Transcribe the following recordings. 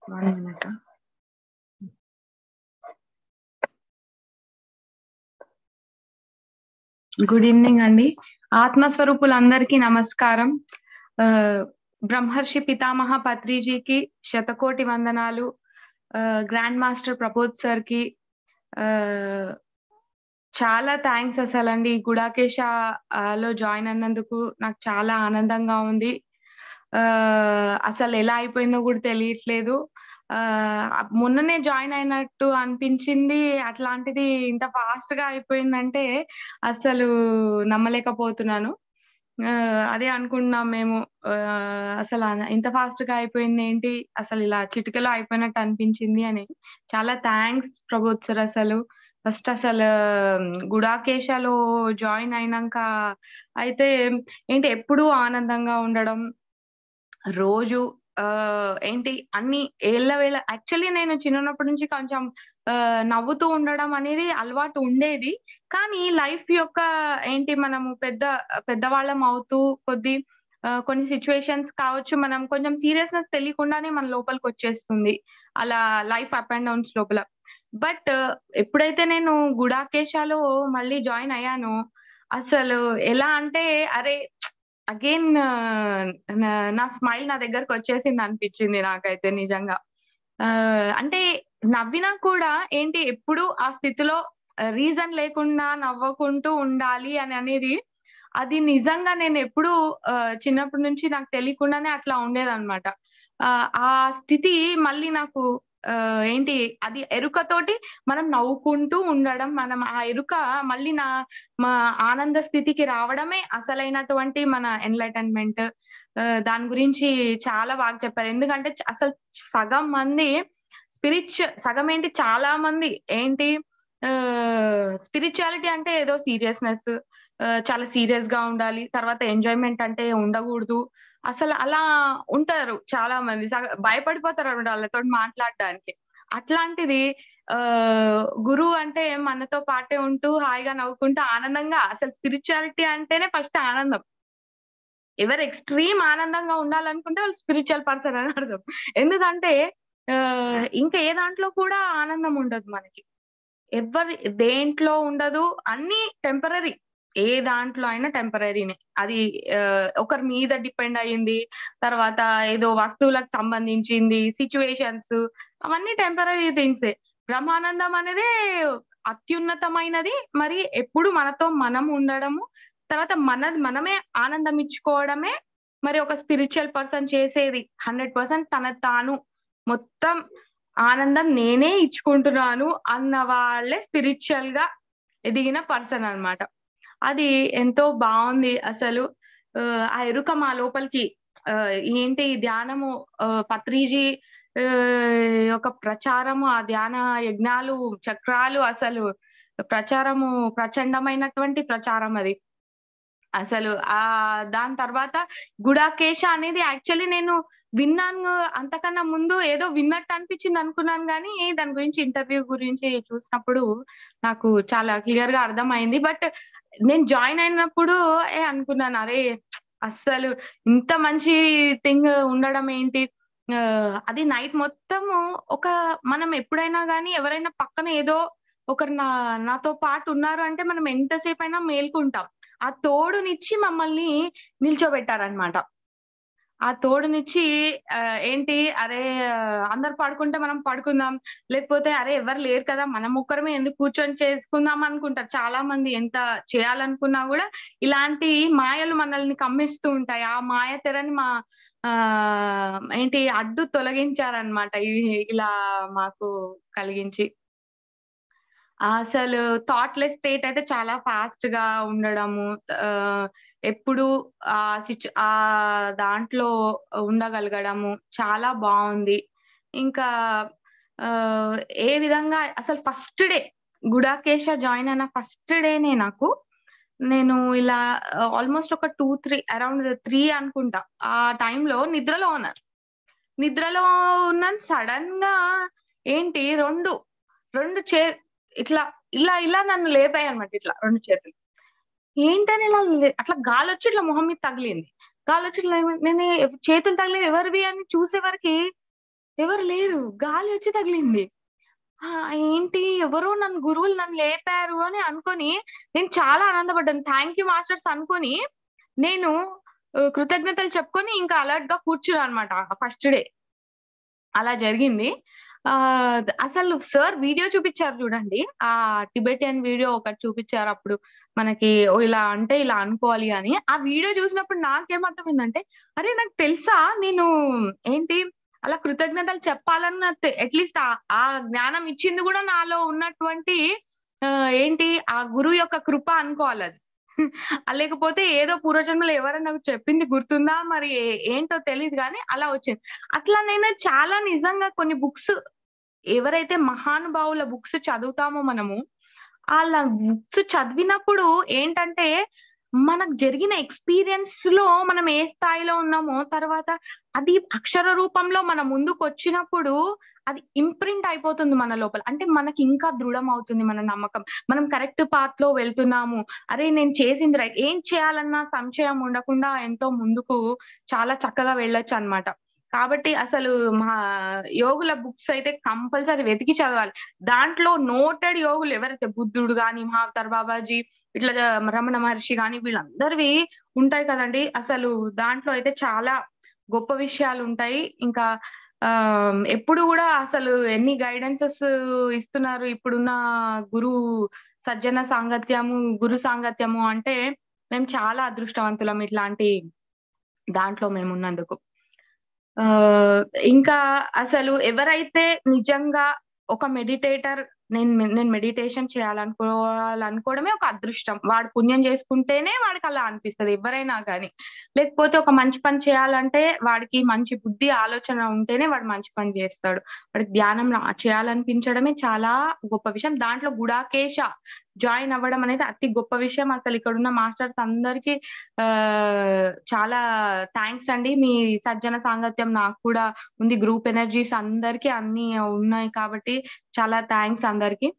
One minute good evening అండి ఆత్మస్వరూపులందరికీ నమస్కారం ఆ, బ్రహ్మర్షి పితామహ పత్రిజీకి శతకోటి వందనాలు ఆ, గ్రాండ్ మాస్టర్ ప్రపోజ్ సార్ కి ఆ, చాలా థ్యాంక్స్ అసలండి ఈ గుడాకేశ ఆ, లో జాయిన్ అన్నందుకు నాకు చాలా ఆనందంగా ఉంది ఆ అసలు ఎలా అయిపోయిందో కూడా తెలియట్లేదు ఆ మొన్ననే జాయిన్ అయినట్టు అనిపించింది అట్లాంటిది ఇంత ఫాస్ట్ గా అయిపోయిందంటే అసలు నమ్మలేకపోతున్నాను ఆ, అదే అనుకుంటున్నాం మేము ఆ, అసలు అన- ఇంత ఫాస్ట్ గా అయిపోయింది ఏంటి అసలు ఇలా చిటికలో అయిపోయినట్టు అనిపించింది అని చాలా థ్యాంక్స్ ప్రభోత్ సార్ అసలు ఫస్ట్ అసలు గుడాకేశలో జాయిన్ అయినాక అయితే ఏంటి ఎప్పుడూ ఆనందంగా ఉండడం రోజు ఆ ఏంటి అన్ని ఏళ్ళ వేళ యాక్చువల్లీ నేను చిన్నప్పటి నుంచి కొంచెం ఆ, నవ్వుతూ ఉండడం అనేది అలవాటు ఉండేది కానీ లైఫ్ యొక్క ఏంటి మనము పెద్ద పెద్దవాళ్ళం అవుతూ కొద్ది ఆ, కొన్ని సిచ్యువేషన్స్ కావచ్చు మనం కొంచెం సీరియస్నెస్ తెలియకుండానే మన లోపలికి వచ్చేస్తుంది అలా లైఫ్ అప్ అండ్ డౌన్స్ లోపల బట్ ఎప్పుడైతే నేను గుడాకేశాలో మళ్ళీ జాయిన్ అయ్యానో అసలు ఎలా అంటే అరే అగైన్ నా స్మైల్ నా దగ్గరకు వచ్చేసింది అనిపించింది నాకైతే నిజంగా ఆ, అంటే నవ్వినా కూడా ఏంటి ఎప్పుడు ఆ స్థితిలో రీజన్ లేకుండా నవ్వుకుంటూ ఉండాలి అని అనేది అది నిజంగా నేను ఎప్పుడు ఆ, చిన్నప్పటి నుంచి నాకు తెలియకుండానే అట్లా ఉండేదన్నమాట ఆ ఆ స్థితి మళ్ళీ నాకు ఆ, ఏంటి అది ఎరుకతోటి మనం నవ్వుకుంటూ ఉండడం మనం ఆ ఎరుక మళ్ళీ నా మా ఆనంద స్థితికి రావడమే అసలైనటువంటి మన ఎన్లైటన్మెంట్ దాని గురించి చాలా బాగా చెప్పారు ఎందుకంటే చ- అసలు సగం మంది స్పిరిచువల్ సగం ఏంటి చాలా మంది ఏంటి స్పిరిచువాలిటీ అంటే ఏదో సీరియస్నెస్ చాలా సీరియస్ గా ఉండాలి తర్వాత ఎంజాయ్మెంట్ అంటే ఉండకూడదు అసలు అలా ఉంటారు చాలా మంది సగ- భయపడిపోతారు అన్నమాట వాళ్ళతో మాట్లాడడానికి అట్లాంటిది ఆ గురువు అంటే మనతో పాటే ఉంటూ హాయిగా నవ్వుకుంటూ ఆనందంగా అసలు స్పిరిచువాలిటీ అంటేనే ఫస్ట్ ఆనందం ఎవరు ఎక్స్ట్రీమ్ ఆనందంగా ఉండాలనుకుంటే వాళ్ళు స్పిరిచువల్ పర్సన్ అని అర్థం ఎందుకంటే ఆ, ఇంకా ఏ దాంట్లో కూడా ఆనందం ఉండదు మనకి ఎవరి దేంట్లో ఉండదు అన్ని టెంపరీ ఏ దాంట్లో అయినా టెంపరీనే అది ఆ, ఒకరి మీద డిపెండ్ అయ్యింది తర్వాత ఏదో వస్తువులకు సంబంధించింది సిచ్యువేషన్స్ అవన్నీ టెంపరీ థింగ్స్ బ్రహ్మానందం అనేది అత్యున్నతమైనది మరి ఎప్పుడు మనతో మనం ఉండడము తర్వాత మన మనమే ఆనందం ఇచ్చుకోవడమే మరి ఒక స్పిరిచువల్ పర్సన్ చేసేది హండ్రెడ్ పర్సెంట్ తన తాను మొత్తం ఆనందం నేనే ఇచ్చుకుంటున్నాను అన్న వాళ్ళే స్పిరిచువల్ గా ఎదిగిన పర్సన్ అన్నమాట అది ఎంతో బాగుంది అసలు ఆ, ఆ ఎరుక మా లోపలికి ఆ, ఏంటి ఈ ధ్యానము ఆ, పత్రిజీ ఆ, యొక్క ప్రచారము ఆ ధ్యాన యజ్ఞాలు చక్రాలు అసలు ప్రచారము ప్రచండమైనటువంటి ప్రచారం అది అసలు ఆ దాని తర్వాత గుడాకేశ అనేది యాక్చువల్లీ నేను విన్నాను అంతకన్నా ముందు ఏదో విన్నట్టు అనిపించింది అనుకున్నాను కానీ దాని గురించి ఇంటర్వ్యూ గురించి చూసినప్పుడు నాకు చాలా క్లియర్ గా అర్థమైంది బట్ నేను జాయిన్ అయినప్పుడు ఏ అనుకున్నాను అరే అస్సలు ఇంత మంచి థింగ్ ఉండడం ఏంటి ఆ, అది నైట్ మొత్తము ఒక మనం ఎప్పుడైనా కానీ ఎవరైనా పక్కన ఏదో ఒకరు నా నాతో పాటు ఉన్నారు అంటే మనం ఎంతసేపు అయినా మేల్కుంటాం ఆ తోడునిచ్చి మమ్మల్ని నిల్చోబెట్టారనమాట ఆ తోడునిచ్చి ఆ, ఏంటి అరే ఆ, అందరు పడుకుంటే మనం పడుకుందాం లేకపోతే అరే ఎవరు లేరు కదా మనం ఒక్కరమే ఎందుకు కూర్చొని చేసుకుందాం అనుకుంటారు చాలా మంది ఎంత చేయాలనుకున్నా కూడా ఇలాంటి మాయలు మనల్ని కమ్మిస్తూ ఉంటాయి ఆ మాయ తెరని మా ఆ ఏంటి అడ్డు తొలగించారనమాట ఇలా మాకు కలిగించి అసలు థాట్లెస్ స్టేట్ అయితే చాలా ఫాస్ట్ గా ఉండడము ఆ, ఎప్పుడు ఆ సిచు ఆ దాంట్లో ఉండగలగడము చాలా బాగుంది ఇంకా ఆ, ఏ విధంగా అసలు ఫస్ట్ డే గుడాకేశ జాయిన్ అయిన ఫస్ట్ డేనే నాకు నేను ఇలా ఆల్మోస్ట్ ఒక టూ త్రీ అరౌండ్ త్రీ అనుకుంటా ఆ టైంలో నిద్రలో ఉన్నాను నిద్రలో ఉన్నాను సడన్ గా ఏంటి రెండు రెండు చే ఇట్లా ఇలా ఇలా నన్ను లేపాయి అనమాట ఇట్లా రెండు చేతులు ఏంటని ఇలా లే- అట్లా గాలి వచ్చి ఇట్లా మొహం మీద తగిలింది గాలి వచ్చి ఇట్లా ఏమ- నేను ఎ- చేతులు తగిలి ఎవరివి అని చూసే వరకు ఎవరు లేరు గాలి వచ్చి తగిలింది ఆ, ఏంటి ఎవరో నన్ను గురువులు నన్ను లేపారు అని అనుకొని నేను చాలా ఆనందపడ్డాను థ్యాంక్ యూ మాస్టర్స్ అనుకొని నేను ఆ, కృతజ్ఞతలు చెప్పుకొని ఇంకా అలర్ట్ గా కూర్చున్నాను అనమాట ఫస్ట్ డే అలా జరిగింది ఆ అసలు సార్ వీడియో చూపించారు చూడండి ఆ టిబెటియన్ వీడియో ఒకటి చూపించారు అప్పుడు మనకి ఓ ఇలా అంటే ఇలా అనుకోవాలి అని ఆ వీడియో చూసినప్పుడు నాకేమర్థమైందంటే అరే నాకు తెలుసా నేను ఏంటి అలా కృతజ్ఞతలు చెప్పాలన్న అట్లీస్ట్ ఆ జ్ఞానం ఇచ్చింది కూడా నాలో ఉన్నటువంటి ఆ, ఏంటి ఆ గురువు యొక్క కృప అనుకోవాలి అది ఆ లేకపోతే ఏదో పూర్వజన్మలో ఎవరైనా నాకు చెప్పింది గుర్తుందా మరి ఏ- ఏంటో తెలియదు కానీ అలా వచ్చింది అట్లా నేను చాలా నిజంగా కొన్ని బుక్స్ ఎవరైతే మహానుభావుల బుక్స్ చదువుతామో మనము వాళ్ళ బుక్స్ చదివినప్పుడు ఏంటంటే మనకు జరిగిన ఎక్స్పీరియన్స్ లో మనం ఏ స్థాయిలో ఉన్నామో తర్వాత అది అక్షర రూపంలో మన ముందుకు వచ్చినప్పుడు అది ఇంప్రింట్ అయిపోతుంది మన లోపల అంటే మనకి ఇంకా దృఢం అవుతుంది మన నమ్మకం మనం కరెక్ట్ పాత్ లో వెళ్తున్నాము అరే నేను చేసింది రైట్ ఏం చేయాలన్నా సంశయం ఉండకుండా ఎంతో ముందుకు చాలా చక్కగా వెళ్ళొచ్చు అన్నమాట కాబట్టి అసలు మా యోగుల బుక్స్ అయితే కంపల్సరీ వెతికి చదవాలి దాంట్లో నోటెడ్ యోగులు ఎవరైతే బుద్ధుడు గాని మహావతార్ బాబాజీ ఇట్లా రమణ మహర్షి గాని వీళ్ళందరివి ఉంటాయి కదండి అసలు దాంట్లో అయితే చాలా గొప్ప విషయాలు ఉంటాయి ఇంకా ఆ ఎప్పుడు కూడా అసలు ఎన్ని గైడెన్సెస్ ఇస్తున్నారు ఇప్పుడున్న గురు సజ్జన సాంగత్యము గురు సాంగత్యము అంటే మేము చాలా అదృష్టవంతులం ఇట్లాంటి దాంట్లో మేము ఉన్నందుకు ఆ ఇంకా అసలు ఎవరైతే నిజంగా ఒక మెడిటేటర్ నేను నేను మెడిటేషన్ చేయాలనుకోవాలనుకోవడమే ఒక అదృష్టం వాడు పుణ్యం చేసుకుంటేనే వాడికి అలా అనిపిస్తుంది ఎవరైనా కానీ లేకపోతే ఒక మంచి పని చేయాలంటే వాడికి మంచి బుద్ధి ఆలోచన ఉంటేనే వాడు మంచి పని చేస్తాడు వాడికి ధ్యానం రా- చేయాలనిపించడమే చాలా గొప్ప విషయం దాంట్లో గుడాకేశ జాయిన్ అవ్వడం అనేది అతి గొప్ప విషయం అసలు ఇక్కడ ఉన్న మాస్టర్స్ అందరికి ఆ చాలా థ్యాంక్స్ అండి మీ సజ్జన సాంగత్యం నాకు కూడా ఉంది గ్రూప్ ఎనర్జీస్ అందరికి అన్ని ఉన్నాయి కాబట్టి చాలా థ్యాంక్స్ అందరికి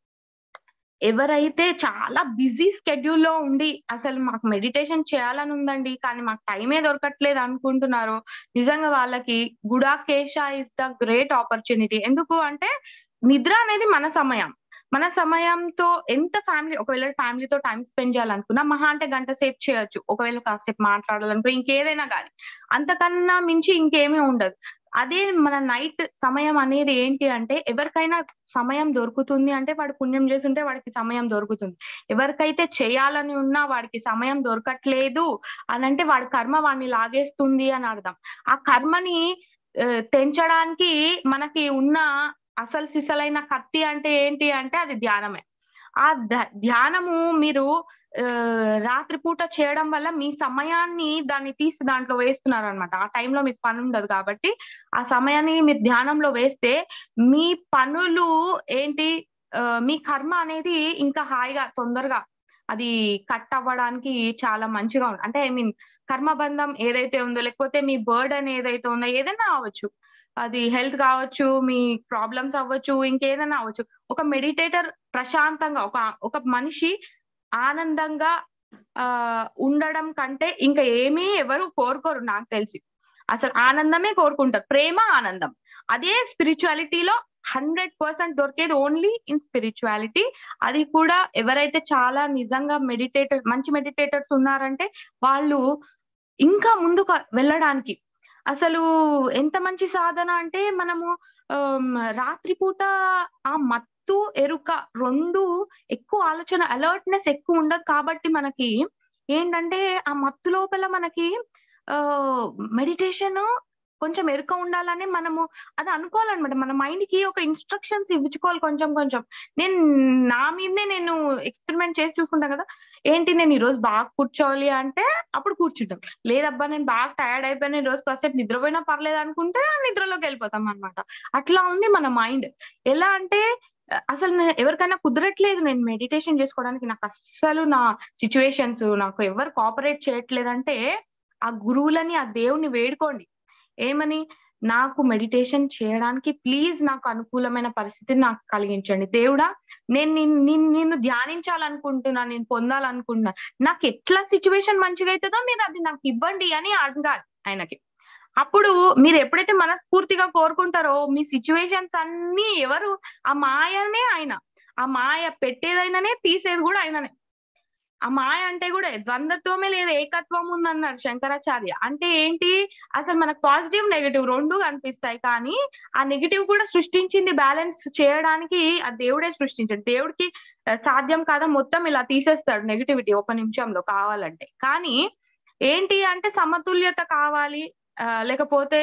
ఎవరైతే చాలా బిజీ స్కెడ్యూల్లో ఉండి అసలు మాకు మెడిటేషన్ చేయాలని ఉందండి కానీ మాకు టైమే దొరకట్లేదు అనుకుంటున్నారో నిజంగా వాళ్ళకి Gudakesha is the great opportunity ఎందుకు అంటే నిద్ర అనేది మన సమయం మన సమయంతో ఎంత ఫ్యామిలీ ఒకవేళ ఫ్యామిలీతో టైం స్పెండ్ చేయాలనుకున్నా మహా అంటే గంట సేపు చేయొచ్చు ఒకవేళ కాసేపు మాట్లాడాలనుకో ఇంకేదైనా కానీ అంతకన్నా మించి ఇంకేమీ ఉండదు అదే మన నైట్ సమయం అనేది ఏంటి అంటే ఎవరికైనా సమయం దొరుకుతుంది అంటే వాడు పుణ్యం చేస్తుంటే వాడికి సమయం దొరుకుతుంది ఎవరికైతే చేయాలని ఉన్నా వాడికి సమయం దొరకట్లేదు అని అంటే వాడి కర్మ వాడిని లాగేస్తుంది అని అర్థం ఆ కర్మని ఆ, తెంచడానికి మనకి ఉన్న అసలు సిసలైన కత్తి అంటే ఏంటి అంటే అది ధ్యానమే ఆ ధ- ధ్యానము మీరు ఆ, రాత్రిపూట చేయడం వల్ల మీ సమయాన్ని దాన్ని తీసి దాంట్లో వేస్తున్నారు అనమాట ఆ టైంలో మీకు పని ఉండదు కాబట్టి ఆ సమయాన్ని మీరు ధ్యానంలో వేస్తే మీ పనులు ఏంటి ఆ, మీ కర్మ అనేది ఇంకా హాయిగా తొందరగా అది కట్ అవ్వడానికి చాలా మంచిగా ఉంది అంటే ఐ మీన్ కర్మబంధం ఏదైతే ఉందో లేకపోతే మీ బర్డన్ ఏదైతే ఉందో ఏదైనా అవ్వచ్చు అది హెల్త్ కావచ్చు మీ ప్రాబ్లమ్స్ అవ్వచ్చు ఇంకేదైనా అవ్వచ్చు ఒక మెడిటేటర్ ప్రశాంతంగా ఒక ఒక మనిషి ఆనందంగా ఆ ఉండడం కంటే ఇంకా ఏమీ ఎవరు కోరుకోరు నాకు తెలిసి అసలు ఆనందమే కోరుకుంటారు ప్రేమ ఆనందం అదే స్పిరిచువాలిటీలో హండ్రెడ్ పర్సెంట్ దొరికేది ఓన్లీ ఇన్ స్పిరిచువాలిటీ అది కూడా ఎవరైతే చాలా నిజంగా మెడిటేటర్ మంచి మెడిటేటర్స్ ఉన్నారంటే వాళ్ళు ఇంకా ముందుకు వెళ్ళడానికి అసలు ఎంత మంచి సాధన అంటే మనము ఆమ్, రాత్రిపూట ఆ మత్తు ఎరుక రెండు ఎక్కువ ఆలోచన అలర్ట్నెస్ ఎక్కువ ఉండదు కాబట్టి మనకి ఏంటంటే ఆ మత్తు లోపల మనకి ఆ మెడిటేషన్ కొంచెం ఎరుక ఉండాలని మనము అది అనుకోవాలన్నమాట మన మైండ్ కి ఒక ఇన్స్ట్రక్షన్స్ ఇవ్వుకోవాలి కొంచెం కొంచెం నేను నా మీదే నేను ఎక్స్పెరిమెంట్ చేసి చూసుకుంటాను కదా ఏంటి నేను ఈ రోజు బాగా కూర్చోవాలి అంటే అప్పుడు కూర్చుంటాం లేదబ్బా నేను బాగా టైర్డ్ అయిపోయాను ఈ రోజు కాసేపు నిద్రపోయినా పర్లేదు అనుకుంటే నిద్రలోకి వెళ్ళిపోతాం అనమాట అట్లా ఉంది మన మైండ్ ఎలా అంటే అసలు నే- ఎవరికైనా కుదరట్లేదు నేను మెడిటేషన్ చేసుకోవడానికి నాకు అస్సలు నా సిచ్యువేషన్స్ నాకు ఎవరు కోఆపరేట్ చేయట్లేదంటే ఆ గురువులని ఆ దేవుని వేడుకోండి ఏమని నాకు మెడిటేషన్ చేయడానికి ప్లీజ్ నాకు అనుకూలమైన పరిస్థితిని నాకు కలిగించండి దేవుడా నేను నిన్- నిన్- నిన్ను ధ్యానించాలనుకుంటున్నా నేను పొందాలనుకుంటున్నా నాకు ఎట్లా సిచ్యువేషన్ మంచిగా అవుతుందో మీరు అది నాకు ఇవ్వండి అని అడగాలి ఆయనకి అప్పుడు మీరు ఎప్పుడైతే మనస్ఫూర్తిగా కోరుకుంటారో మీ సిచ్యువేషన్స్ అన్ని ఎవరు ఆ మాయనే ఆయన ఆ మాయ పెట్టేదైనానే తీసేది కూడా ఆయననే ఆ మాయ అంటే కూడా ద్వంద్వత్వమే లేదు ఏకత్వం ఉందన్నాడు శంకరాచార్య అంటే ఏంటి అసలు మనకు పాజిటివ్ నెగిటివ్ రెండు కనిపిస్తాయి కానీ ఆ నెగిటివ్ కూడా సృష్టించింది బ్యాలెన్స్ చేయడానికి ఆ దేవుడే సృష్టించాడు దేవుడికి ఆ, సాధ్యం కాదా మొత్తం ఇలా తీసేస్తాడు నెగిటివిటీ ఒక నిమిషంలో కావాలంటే కానీ ఏంటి అంటే సమతుల్యత కావాలి ఆ, లేకపోతే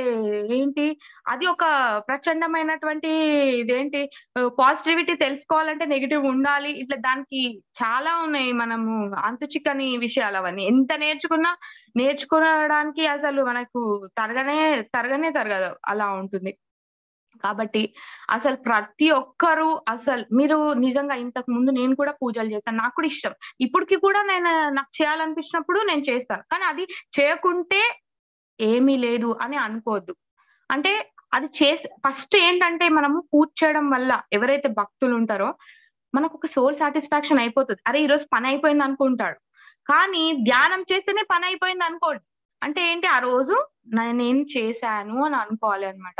ఏంటి అది ఒక ప్రచండమైనటువంటి ఇదేంటి పాజిటివిటీ తెలుసుకోవాలంటే నెగిటివ్ ఉండాలి ఇట్లా దానికి చాలా ఉన్నాయి మనము అంతు చిక్కని విషయాలు అవన్నీ ఎంత నేర్చుకున్నా నేర్చుకోవడానికి అసలు మనకు తరగనే తరగనే తరగదు అలా ఉంటుంది కాబట్టి అసలు ప్రతి ఒక్కరు అసలు మీరు నిజంగా ఇంతకు ముందు నేను కూడా పూజలు చేస్తాను నాకు కూడా ఇష్టం ఇప్పటికి కూడా నేను నాకు చేయాలనిపించినప్పుడు నేను చేస్తాను కానీ అది చేయకుంటే ఏమీ లేదు అని అనుకోవద్దు అంటే అది చేసి ఫస్ట్ ఏంటంటే మనము పూజ చేయడం వల్ల ఎవరైతే భక్తులు ఉంటారో మనకు ఒక సోల్ సాటిస్ఫాక్షన్ అయిపోతుంది అరే ఈ రోజు పని అయిపోయింది అనుకుంటాడు కానీ ధ్యానం చేస్తేనే పని అయిపోయింది అనుకోండి అంటే ఏంటి ఆ రోజు నా- నేను చేశాను అని అనుకోవాలి అనమాట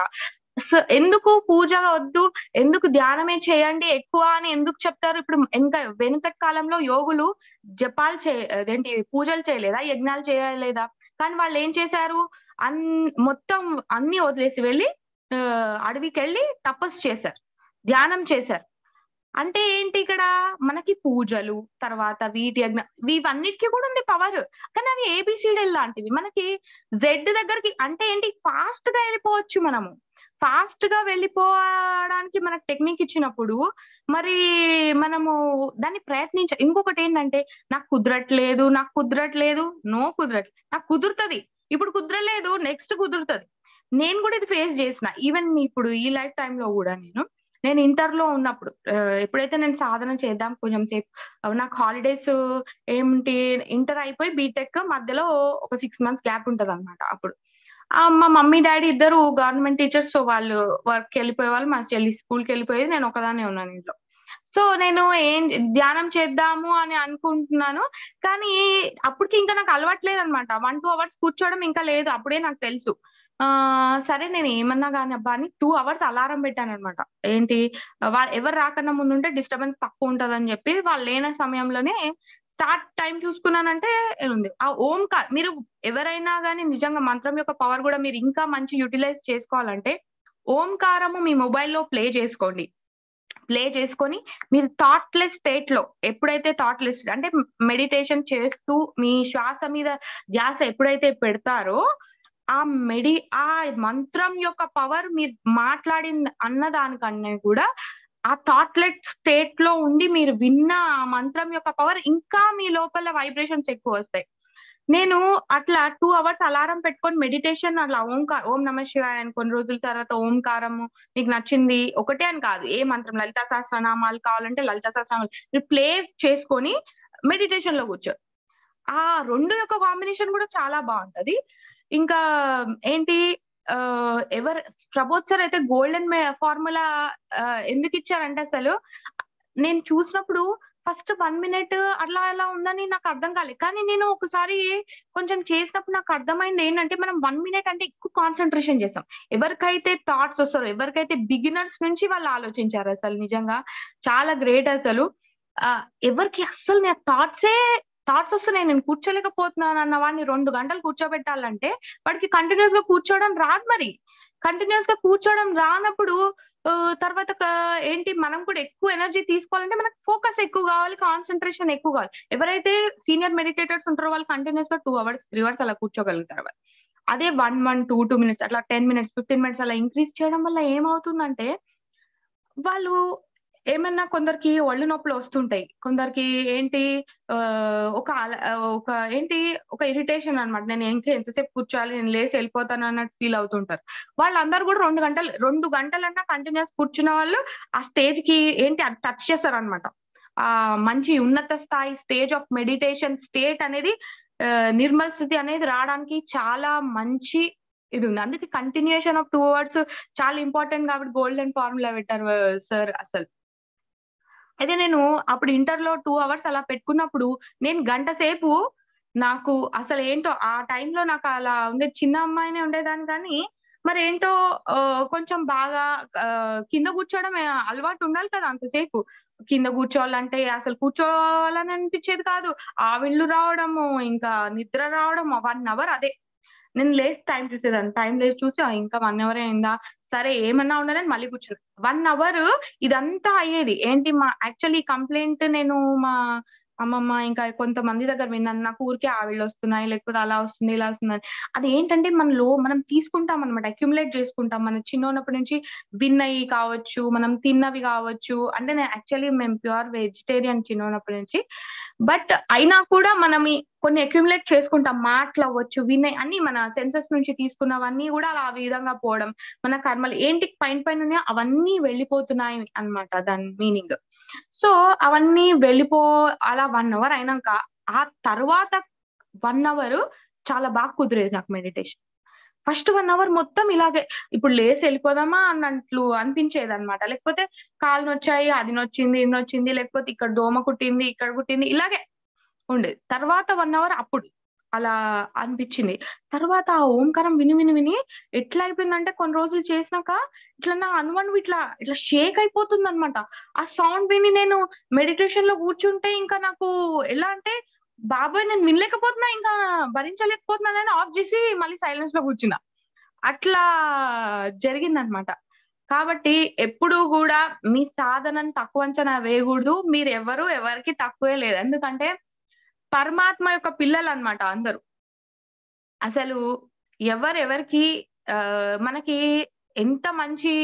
ఎందుకు పూజ వద్దు ఎందుకు ధ్యానమే చేయండి ఎక్కువ అని ఎందుకు చెప్తారు ఇప్పుడు ఇంకా వెనుకటి కాలంలో యోగులు జపాలు చే అదేంటి పూజలు చేయలేదా యజ్ఞాలు చేయలేదా కానీ వాళ్ళు ఏం చేశారు అన్ మొత్తం అన్ని వదిలేసి వెళ్ళి ఆ, అడవికి వెళ్ళి తపస్సు చేశారు ధ్యానం చేశారు అంటే ఏంటి ఇక్కడ మనకి పూజలు తర్వాత వీటి యజ్ఞ ఇవన్నిటికీ కూడా ఉంది పవర్ కానీ అవి ఏబిసిడి లాంటివి మనకి జెడ్ దగ్గరికి అంటే ఏంటి ఫాస్ట్ గా వెళ్ళిపోవచ్చు మనము ఫాస్ట్ గా వెళ్ళిపోవడానికి మనకు టెక్నిక్ ఇచ్చినప్పుడు మరి మనము దాన్ని ప్రయత్నించ ఇంకొకటి ఏంటంటే నాకు కుదరట్లేదు నాకు కుదరట్లేదు నో కుదరట్లేదు నాకు కుదురుతుంది ఇప్పుడు కుదరలేదు నెక్స్ట్ కుదురుతుంది నేను కూడా ఇది ఫేస్ చేసిన ఈవెన్ ఇప్పుడు ఈ లైఫ్ లో కూడా నేను నేను ఇంటర్ లో ఉన్నప్పుడు ఆ, ఎప్పుడైతే నేను సాధన చేద్దాం కొంచెం సేపు ఆ, నాకు హాలిడేస్ ఏమిటి ఇంటర్ అయిపోయి బీటెక్ మధ్యలో ఒక సిక్స్ మంత్స్ గ్యాప్ ఉంటది అనమాట అప్పుడు ఆ, మా మమ్మీ డాడీ ఇద్దరు గవర్నమెంట్ టీచర్స్ సో వాళ్ళు వర్క్ వెళ్ళిపోయే వాళ్ళు మా చెల్లి స్కూల్కి వెళ్ళిపోయేది నేను ఒకదానే ఉన్నాను ఇంట్లో సో నేను ఏం ధ్యానం చేద్దాము అని అనుకుంటున్నాను కానీ అప్పటికి ఇంకా నాకు అలవాట్లేదు అనమాట వన్ టూ అవర్స్ కూర్చోవడం ఇంకా లేదు అప్పుడే నాకు తెలుసు ఆ సరే నేను ఏమన్నా కానీ అబ్బా అని టూ అవర్స్ అలారం పెట్టాను అనమాట ఏంటి వా- ఎవరు రాకన్నా ముందు ఉంటే డిస్టర్బెన్స్ తక్కువ ఉంటది అని చెప్పి వాళ్ళు లేని సమయంలోనే స్టార్ట్ టైం చూసుకున్నానంటే ఉంది ఆ ఓంకార్ మీరు ఎవరైనా కానీ నిజంగా మంత్రం యొక్క పవర్ కూడా మీరు ఇంకా మంచి యూటిలైజ్ చేసుకోవాలంటే ఓంకారము మీ మొబైల్లో ప్లే చేసుకోండి ప్లే చేసుకొని మీరు థాట్లెస్ స్టేట్ లో ఎప్పుడైతే థాట్లెస్ అంటే మెడిటేషన్ చేస్తూ మీ శ్వాస మీద ధ్యాస ఎప్పుడైతే పెడతారో ఆ మెడి ఆ మంత్రం యొక్క పవర్ మీరు మాట్లాడిన అన్నదానికన్నా కూడా ఆ థాట్లెట్ స్టేట్ లో ఉండి మీరు విన్న ఆ మంత్రం యొక్క పవర్ ఇంకా మీ లోపల వైబ్రేషన్స్ ఎక్కువ వస్తాయి నేను అట్లా టూ అవర్స్ అలారం పెట్టుకొని మెడిటేషన్ అట్లా ఓంకార్ ఓం నమ శివాయ అని కొన్ని రోజుల తర్వాత ఓంకారము మీకు నచ్చింది ఒకటే అని కాదు ఏ మంత్రం లలిత సహస్రనామాలు కావాలంటే లలిత సహస్రనామాలు మీరు ప్లే చేసుకొని మెడిటేషన్ లో కూర్చో ఆ రెండు యొక్క కాంబినేషన్ కూడా చాలా బాగుంటది ఇంకా ఏంటి ఆ, ఎవరు ప్రభోత్ సార్ అయితే గోల్డెన్ ఫార్ములా ఎందుకు ఇచ్చారంటే అసలు నేను చూసినప్పుడు ఫస్ట్ వన్ మినిట్ అట్లా అలా ఉందని నాకు అర్థం కాలేదు కానీ నేను ఒకసారి కొంచెం చేసినప్పుడు నాకు అర్థమైంది ఏంటంటే మనం వన్ మినిట్ అంటే ఎక్కువ కాన్సన్ట్రేషన్ చేస్తాం ఎవరికైతే థాట్స్ వస్తారో ఎవరికైతే బిగినర్స్ నుంచి వాళ్ళు ఆలోచించారు అసలు నిజంగా చాలా గ్రేట్ అసలు ఆ, ఎవరికి అస్సలు నా థాట్సే థాట్స్ వస్తున్నాయి నేను కూర్చోలేకపోతున్నాను అన్న వాడిని రెండు గంటలు కూర్చోబెట్టాలంటే వాడికి కంటిన్యూస్ గా కూర్చోవడం రాదు మరి కంటిన్యూస్ గా కూర్చోవడం రానప్పుడు ఆ, తర్వాత క- ఏంటి మనం కూడా ఎక్కువ ఎనర్జీ తీసుకోవాలంటే మనకు ఫోకస్ ఎక్కువ కావాలి కాన్సన్ట్రేషన్ ఎక్కువ కావాలి ఎవరైతే సీనియర్ మెడిటేటర్స్ ఉంటారో వాళ్ళు కంటిన్యూస్ గా టూ అవర్స్ త్రీ అవర్స్ అలా కూర్చోగలుగుతారు వాళ్ళు. అదే one one two two minutes అట్లా టెన్ మినిట్స్ ఫిఫ్టీన్ మినిట్స్ అలా ఇంక్రీజ్ చేయడం వల్ల ఏమవుతుందంటే వాళ్ళు ఏమన్నా కొందరికి ఒళ్ళు నొప్పులు వస్తుంటాయి కొందరికి ఏంటి ఆ, ఒక అల- ఆ, ఒక ఏంటి ఒక ఇరిటేషన్ అన్నమాట నేను ఇంకా ఎంతసేపు కూర్చోవాలి నేను లేసి వెళ్ళిపోతాను అన్నట్టు ఫీల్ అవుతుంటారు వాళ్ళందరూ కూడా రెండు గంటలు రెండు గంటలన్నా కంటిన్యూస్ కూర్చున్న వాళ్ళు ఆ స్టేజ్ కి ఏంటి అది టచ్ చేస్తారు అనమాట ఆ మంచి ఉన్నత స్థాయి స్టేజ్ ఆఫ్ మెడిటేషన్ స్టేట్ అనేది ఆ, నిర్మల్ స్థితి అనేది రావడానికి చాలా మంచి ఇది ఉంది అందుకే కంటిన్యూషన్ ఆఫ్ టూ అవర్స్ చాలా ఇంపార్టెంట్ కాబట్టి గోల్డెన్ ఫార్ములా పెట్టారు సార్ అసలు అయితే నేను అప్పుడు ఇంటర్ లో టూ అవర్స్ అలా పెట్టుకున్నప్పుడు నేను గంట సేపు నాకు అసలు ఏంటో ఆ టైంలో నాకు అలా ఉండేది చిన్న అమ్మాయినే ఉండేదాన్ని కానీ మరి ఏంటో ఆహ్, కొంచెం బాగా ఆహ్, కింద కూర్చోవడం ఆహ్, అలవాటు ఉండాలి కదా అంతసేపు. కింద కూర్చోవాలంటే అసలు కూర్చోవాలని అనిపించేది కాదు. ఆవిళ్ళు రావడము, ఇంకా నిద్ర రావడం 1 అవర్ అదే. నేను లేసి టైం చూసేదాన్ని. టైం లేసి చూసి ఆ! ఇంకా 1 అవరే అయిందా? సరే ఏమన్నా ఉండని మళ్ళీ కూర్చున్నా. 1 అవర్ ఇదంతా అయ్యేది. ఏంటి మా యాక్చువల్లీ కంప్లెయింట్ నేను మా అమ్మమ్మ ఇంకా కొంతమంది దగ్గర విన్నాను. నాకు ఊరికే ఆవిళ్ళొస్తున్నాయి, లేకపోతే అలా వస్తుంది, ఇలా వస్తుందని. అదేంటంటే మనలో మనం తీసుకుంటామనమాట. అక్యుములేట్ చేసుకుంటాం. మన చిన్నగున్నప్పటి నుంచి విన్నయి కావచ్చు, మనం తిన్నవి కావచ్చు. అంటే నేను యాక్చువల్లీ మేము ప్యూర్ వెజిటేరియన్ చిన్నగున్నప్పటి నుంచి. బట్ అయినా కూడా మనం ఈ కొన్ని అక్యుములేట్ చేసుకుంటాం. మాటలవ్వచ్చు, విన్నయి అన్నీ మన సెన్సెస్ నుంచి తీసుకున్నవన్నీ గూడా అలా ఆ విధంగా పోవడం. మన కర్మలు ఏంటి పైన పైన ఉన్నాయో అవన్నీ వెళ్ళిపోతున్నాయి అన్నమాట దాని మీనింగ్. సో, అవన్నీ వెళ్ళిపో అలా 1 అవర్ అయినంక ఆ తరువాత 1 అవర్ చాలా బాగా కుదిరేది నాకు మెడిటేషన్. ఫస్ట్ 1 అవర్ మొత్తం ఇలాగే ఇప్పుడు లేసి ఎళ్ళిపోదామా అన్నట్లు అనిపించేదన్నమాట. లేకపోతే కాళ్ళు నొచ్చాయి, అది నొచ్చింది, ఇది నొచ్చింది, లేకపోతే ఇక్కడ దోమ కుట్టింది, ఇక్కడ కుట్టింది ఇలాగే ఉండేది. తర్వాత 1 అవర్ అప్పుడు అలా అనిపించింది. తర్వాత ఆ ఓంకారం విని, విని, విని ఎట్లా అయిపోయిందంటే కొన్ని రోజులు చేసినాక ఇట్లా నా అణువణువు ఇట్లా, ఇట్లా షేక్ అయిపోతుందన్నమాట. ఆ సౌండ్ విని నేను మెడిటేషన్‌లో కూర్చుంటే ఇంకా నాకు ఎలా అంటే బాబోయ్! నేను వినలేకపోతున్నా ఇంకా భరించలేకపోతున్నానని ఆఫ్ చేసి మళ్ళీ సైలెన్స్‌లో కూర్చున్నా. అట్లా జరిగిందన్నమాట. కాబట్టి ఎప్పుడూ గూడా మీ సాధనను తక్కువ అంచనా వేయగూడదు. మీరెవ్వరు ఎవరికీ తక్కువే లేదు. ఎందుకంటే పరమాత్మ యొక్క పిల్లలన్నమాట అందరూ. అసలు ఎవరెవరికి ఆహ్, మనకి ఎంత మంచి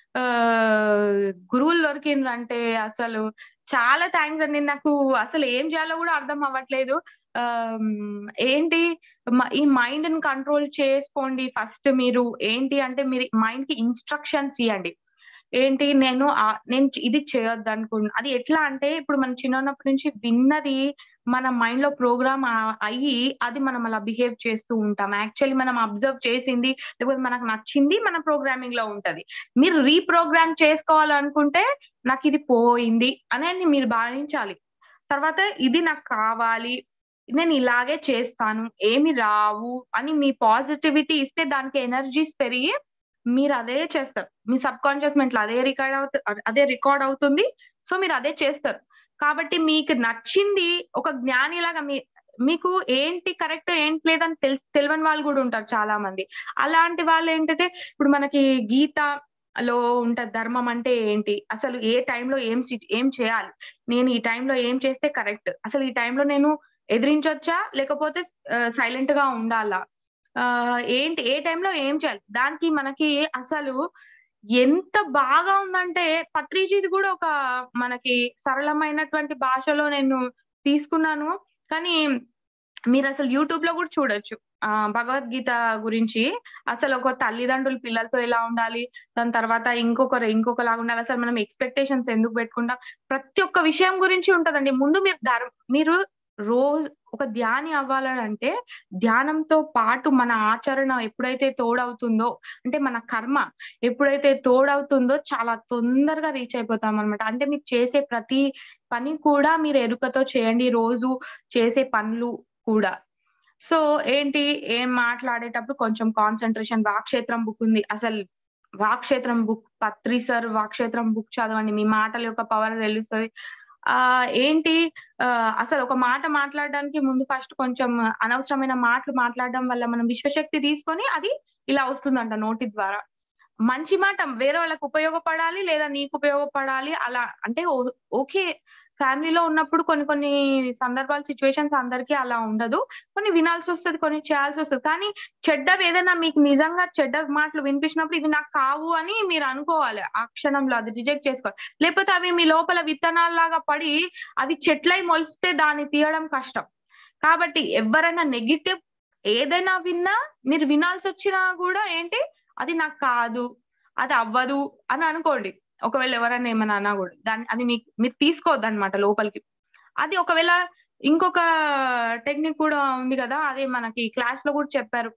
ఆహ్, గురువులు దొరికిండ్రంటే అసలు చాలా థాంక్స్ అండి. నాకు అసలు ఏం జేయాలో గూడా అర్థం అవ్వట్లేదు. ఆహ్, హ్మ్, ఏంటి మ ఈ మైండ్‌ని కంట్రోల్ చేసుకోండి ఫస్ట్ మీరు. ఏంటి అంటే మీరు మైండ్‌కి ఇన్‌స్ట్రక్షన్స్ ఇయ్యండి. ఏంటి నేను ఆహ్, నేను ఇది చేయొద్దనుకున్న అది ఎట్లా అంటే ఇప్పుడు మనం చిన్నగున్నప్పటి నుంచి విన్నది మన మైండ్‌లో ప్రోగ్రామ్ ఆహ్, అయ్యి అది మనం అలా బిహేవ్ చేస్తూ ఉంటాం. యాక్చువల్లీ మనం అబ్జర్వ్ చేసింది లేకపోతే మనకు నచ్చింది మన ప్రోగ్రామింగ్‌లో ఉంటది. మీరు రీప్రోగ్రామ్ చేసుకోవాలనుకుంటే నాకిది పోయింది అనేది మీరు భావించాలి. తర్వాత ఇది నాకు కావాలి. నేను ఇలాగే చేస్తాను. ఏమి రావు అని మీ పాజిటివిటీ ఇస్తే దానికి ఎనర్జీస్ పెరిగి మీరదే చేస్తారు. మీ సబ్‌కాన్షియస్ మైండ్‌లో అదే రికార్డ్ అవుతు అదే రికార్డ్ అవుతుంది. సో, మీరదే చేస్తారు. కాబట్టి మీకు నచ్చింది ఒక జ్ఞానిలాగా మీ మీకు ఏంటి కరెక్ట్, ఏంటి లేదని తెల్ తెలవని వాళ్ళు గూడా ఉంటారు చాలా మంది. అలాంటి వాళ్ళేంటంటే ఇప్పుడు మనకి గీతలో ఉంటది ధర్మం అంటే ఏంటి? అసలు ఏ టైంలో ఏం సి ఏం చేయాలి? నేను ఈ టైంలో ఏం చేస్తే కరెక్ట్? అసలు ఈ టైంలో నేను ఎదిరించొచ్చా? లేకపోతే ఆహ్, సైలెంట్‌గా ఉండాలా? ఆహ్, ఏంటి ఏ టైంలో ఏం చేయాలి? దానికి మనకి అసలు ఎంత బాగా ఉందంటే పత్రిజీది గూడా ఒక మనకి సరళమైనటువంటి భాషలో నేను తీసుకున్నాను. కానీ మీరసలు యూట్యూబ్‌లో గూడా చూడొచ్చు. ఆహ్, భగవద్గీత గురించి అసలు ఒక తల్లిదండ్రులు పిల్లలతో ఎలా ఉండాలి? దాని తర్వాత ఇంకొకరు ఇంకొకలాగా ఉండాలి. అసలు మనం ఎక్స్‌పెక్టేషన్స్ ఎందుకు పెట్టుకుంటాం? ప్రతి ఒక్క విషయం గురించి ఉంటదండి. ముందు మీరు ధర్ మీరు రోజు ఒక ధ్యాని అవ్వాలనంటే ధ్యానంతో పాటు మన ఆచరణ ఎప్పుడైతే తోడవుతుందో అంటే మన కర్మ ఎప్పుడైతే తోడవుతుందో చాలా తొందరగా రీచ్ అయిపోతామన్నమాట. అంటే మీరు చేసే ప్రతి పని కూడా మీరు ఎరుకతో చేయండి. రోజు చేసే పనులు కూడా. సో, ఏంటి ఏం మాట్లాడేటప్పుడు కొంచెం కాన్సంట్రేషన్ వాక్క్షేత్రం బుక్ ఉంది. అసలు Vakkshetram book Patri sir Vakkshetram book చదవండి. మీ మాటల యొక్క పవర్ తెలుస్తది. ఆహ్, ఏంటి ఆహ్, అసలు ఒక మాట మాట్లాడడానికి ముందు ఫస్ట్ కొంచెం అనవసరమైన మాటలు మాట్లాడడం వల్ల మనం విశ్వశక్తి తీసుకొని అది ఇలా వస్తుందంట నోటి ద్వారా. మంచి మాట వేరే వాళ్ళకి ఉపయోగపడాలి లేదా నీకు ఉపయోగపడాలి అలా అంటే ఓ ఓకే. ఫ్యామిలీలో ఉన్నప్పుడు కొన్ని కొన్ని సందర్భాలు సిట్యుయేషన్స్ అందరికీ అలా ఉండదు. కొన్ని వినాల్సొస్తది. కొన్ని చేయాల్సొస్తది. కానీ చెడ్డవేదైనా మీకు నిజంగా చెడ్డ మాటలు వినిపించినప్పుడు ఇవి నాకు కావు అని మీరు అనుకోవాలి. ఆ క్షణంలో అది రిజెక్ట్ చేసుకోవాలి. లేకపోతే అవి మీ లోపల విత్తనాల్లాగా పడి అవి చెట్లై మొలిస్తే దాన్ని తీయడం కష్టం. కాబట్టి ఎవ్వరైనా నెగెటివ్ ఏదైనా విన్నా మీరు వినాల్సొచ్చినా గూడా ఏంటి అది నాకు కాదు. అది అవ్వదు అని అనుకోండి. ఒకవేళ ఎవరైనా ఏమన్నా అన్నా గూడా. దాన్ని అది మీకు మీరు తీసుకోవద్దన్నమాట లోపలికి. అది ఒకవేళ ఇంకొక టెక్నిక్ కూడా ఉంది గదా! అదే మనకి క్లాస్‌లో గూడా చెప్పారు.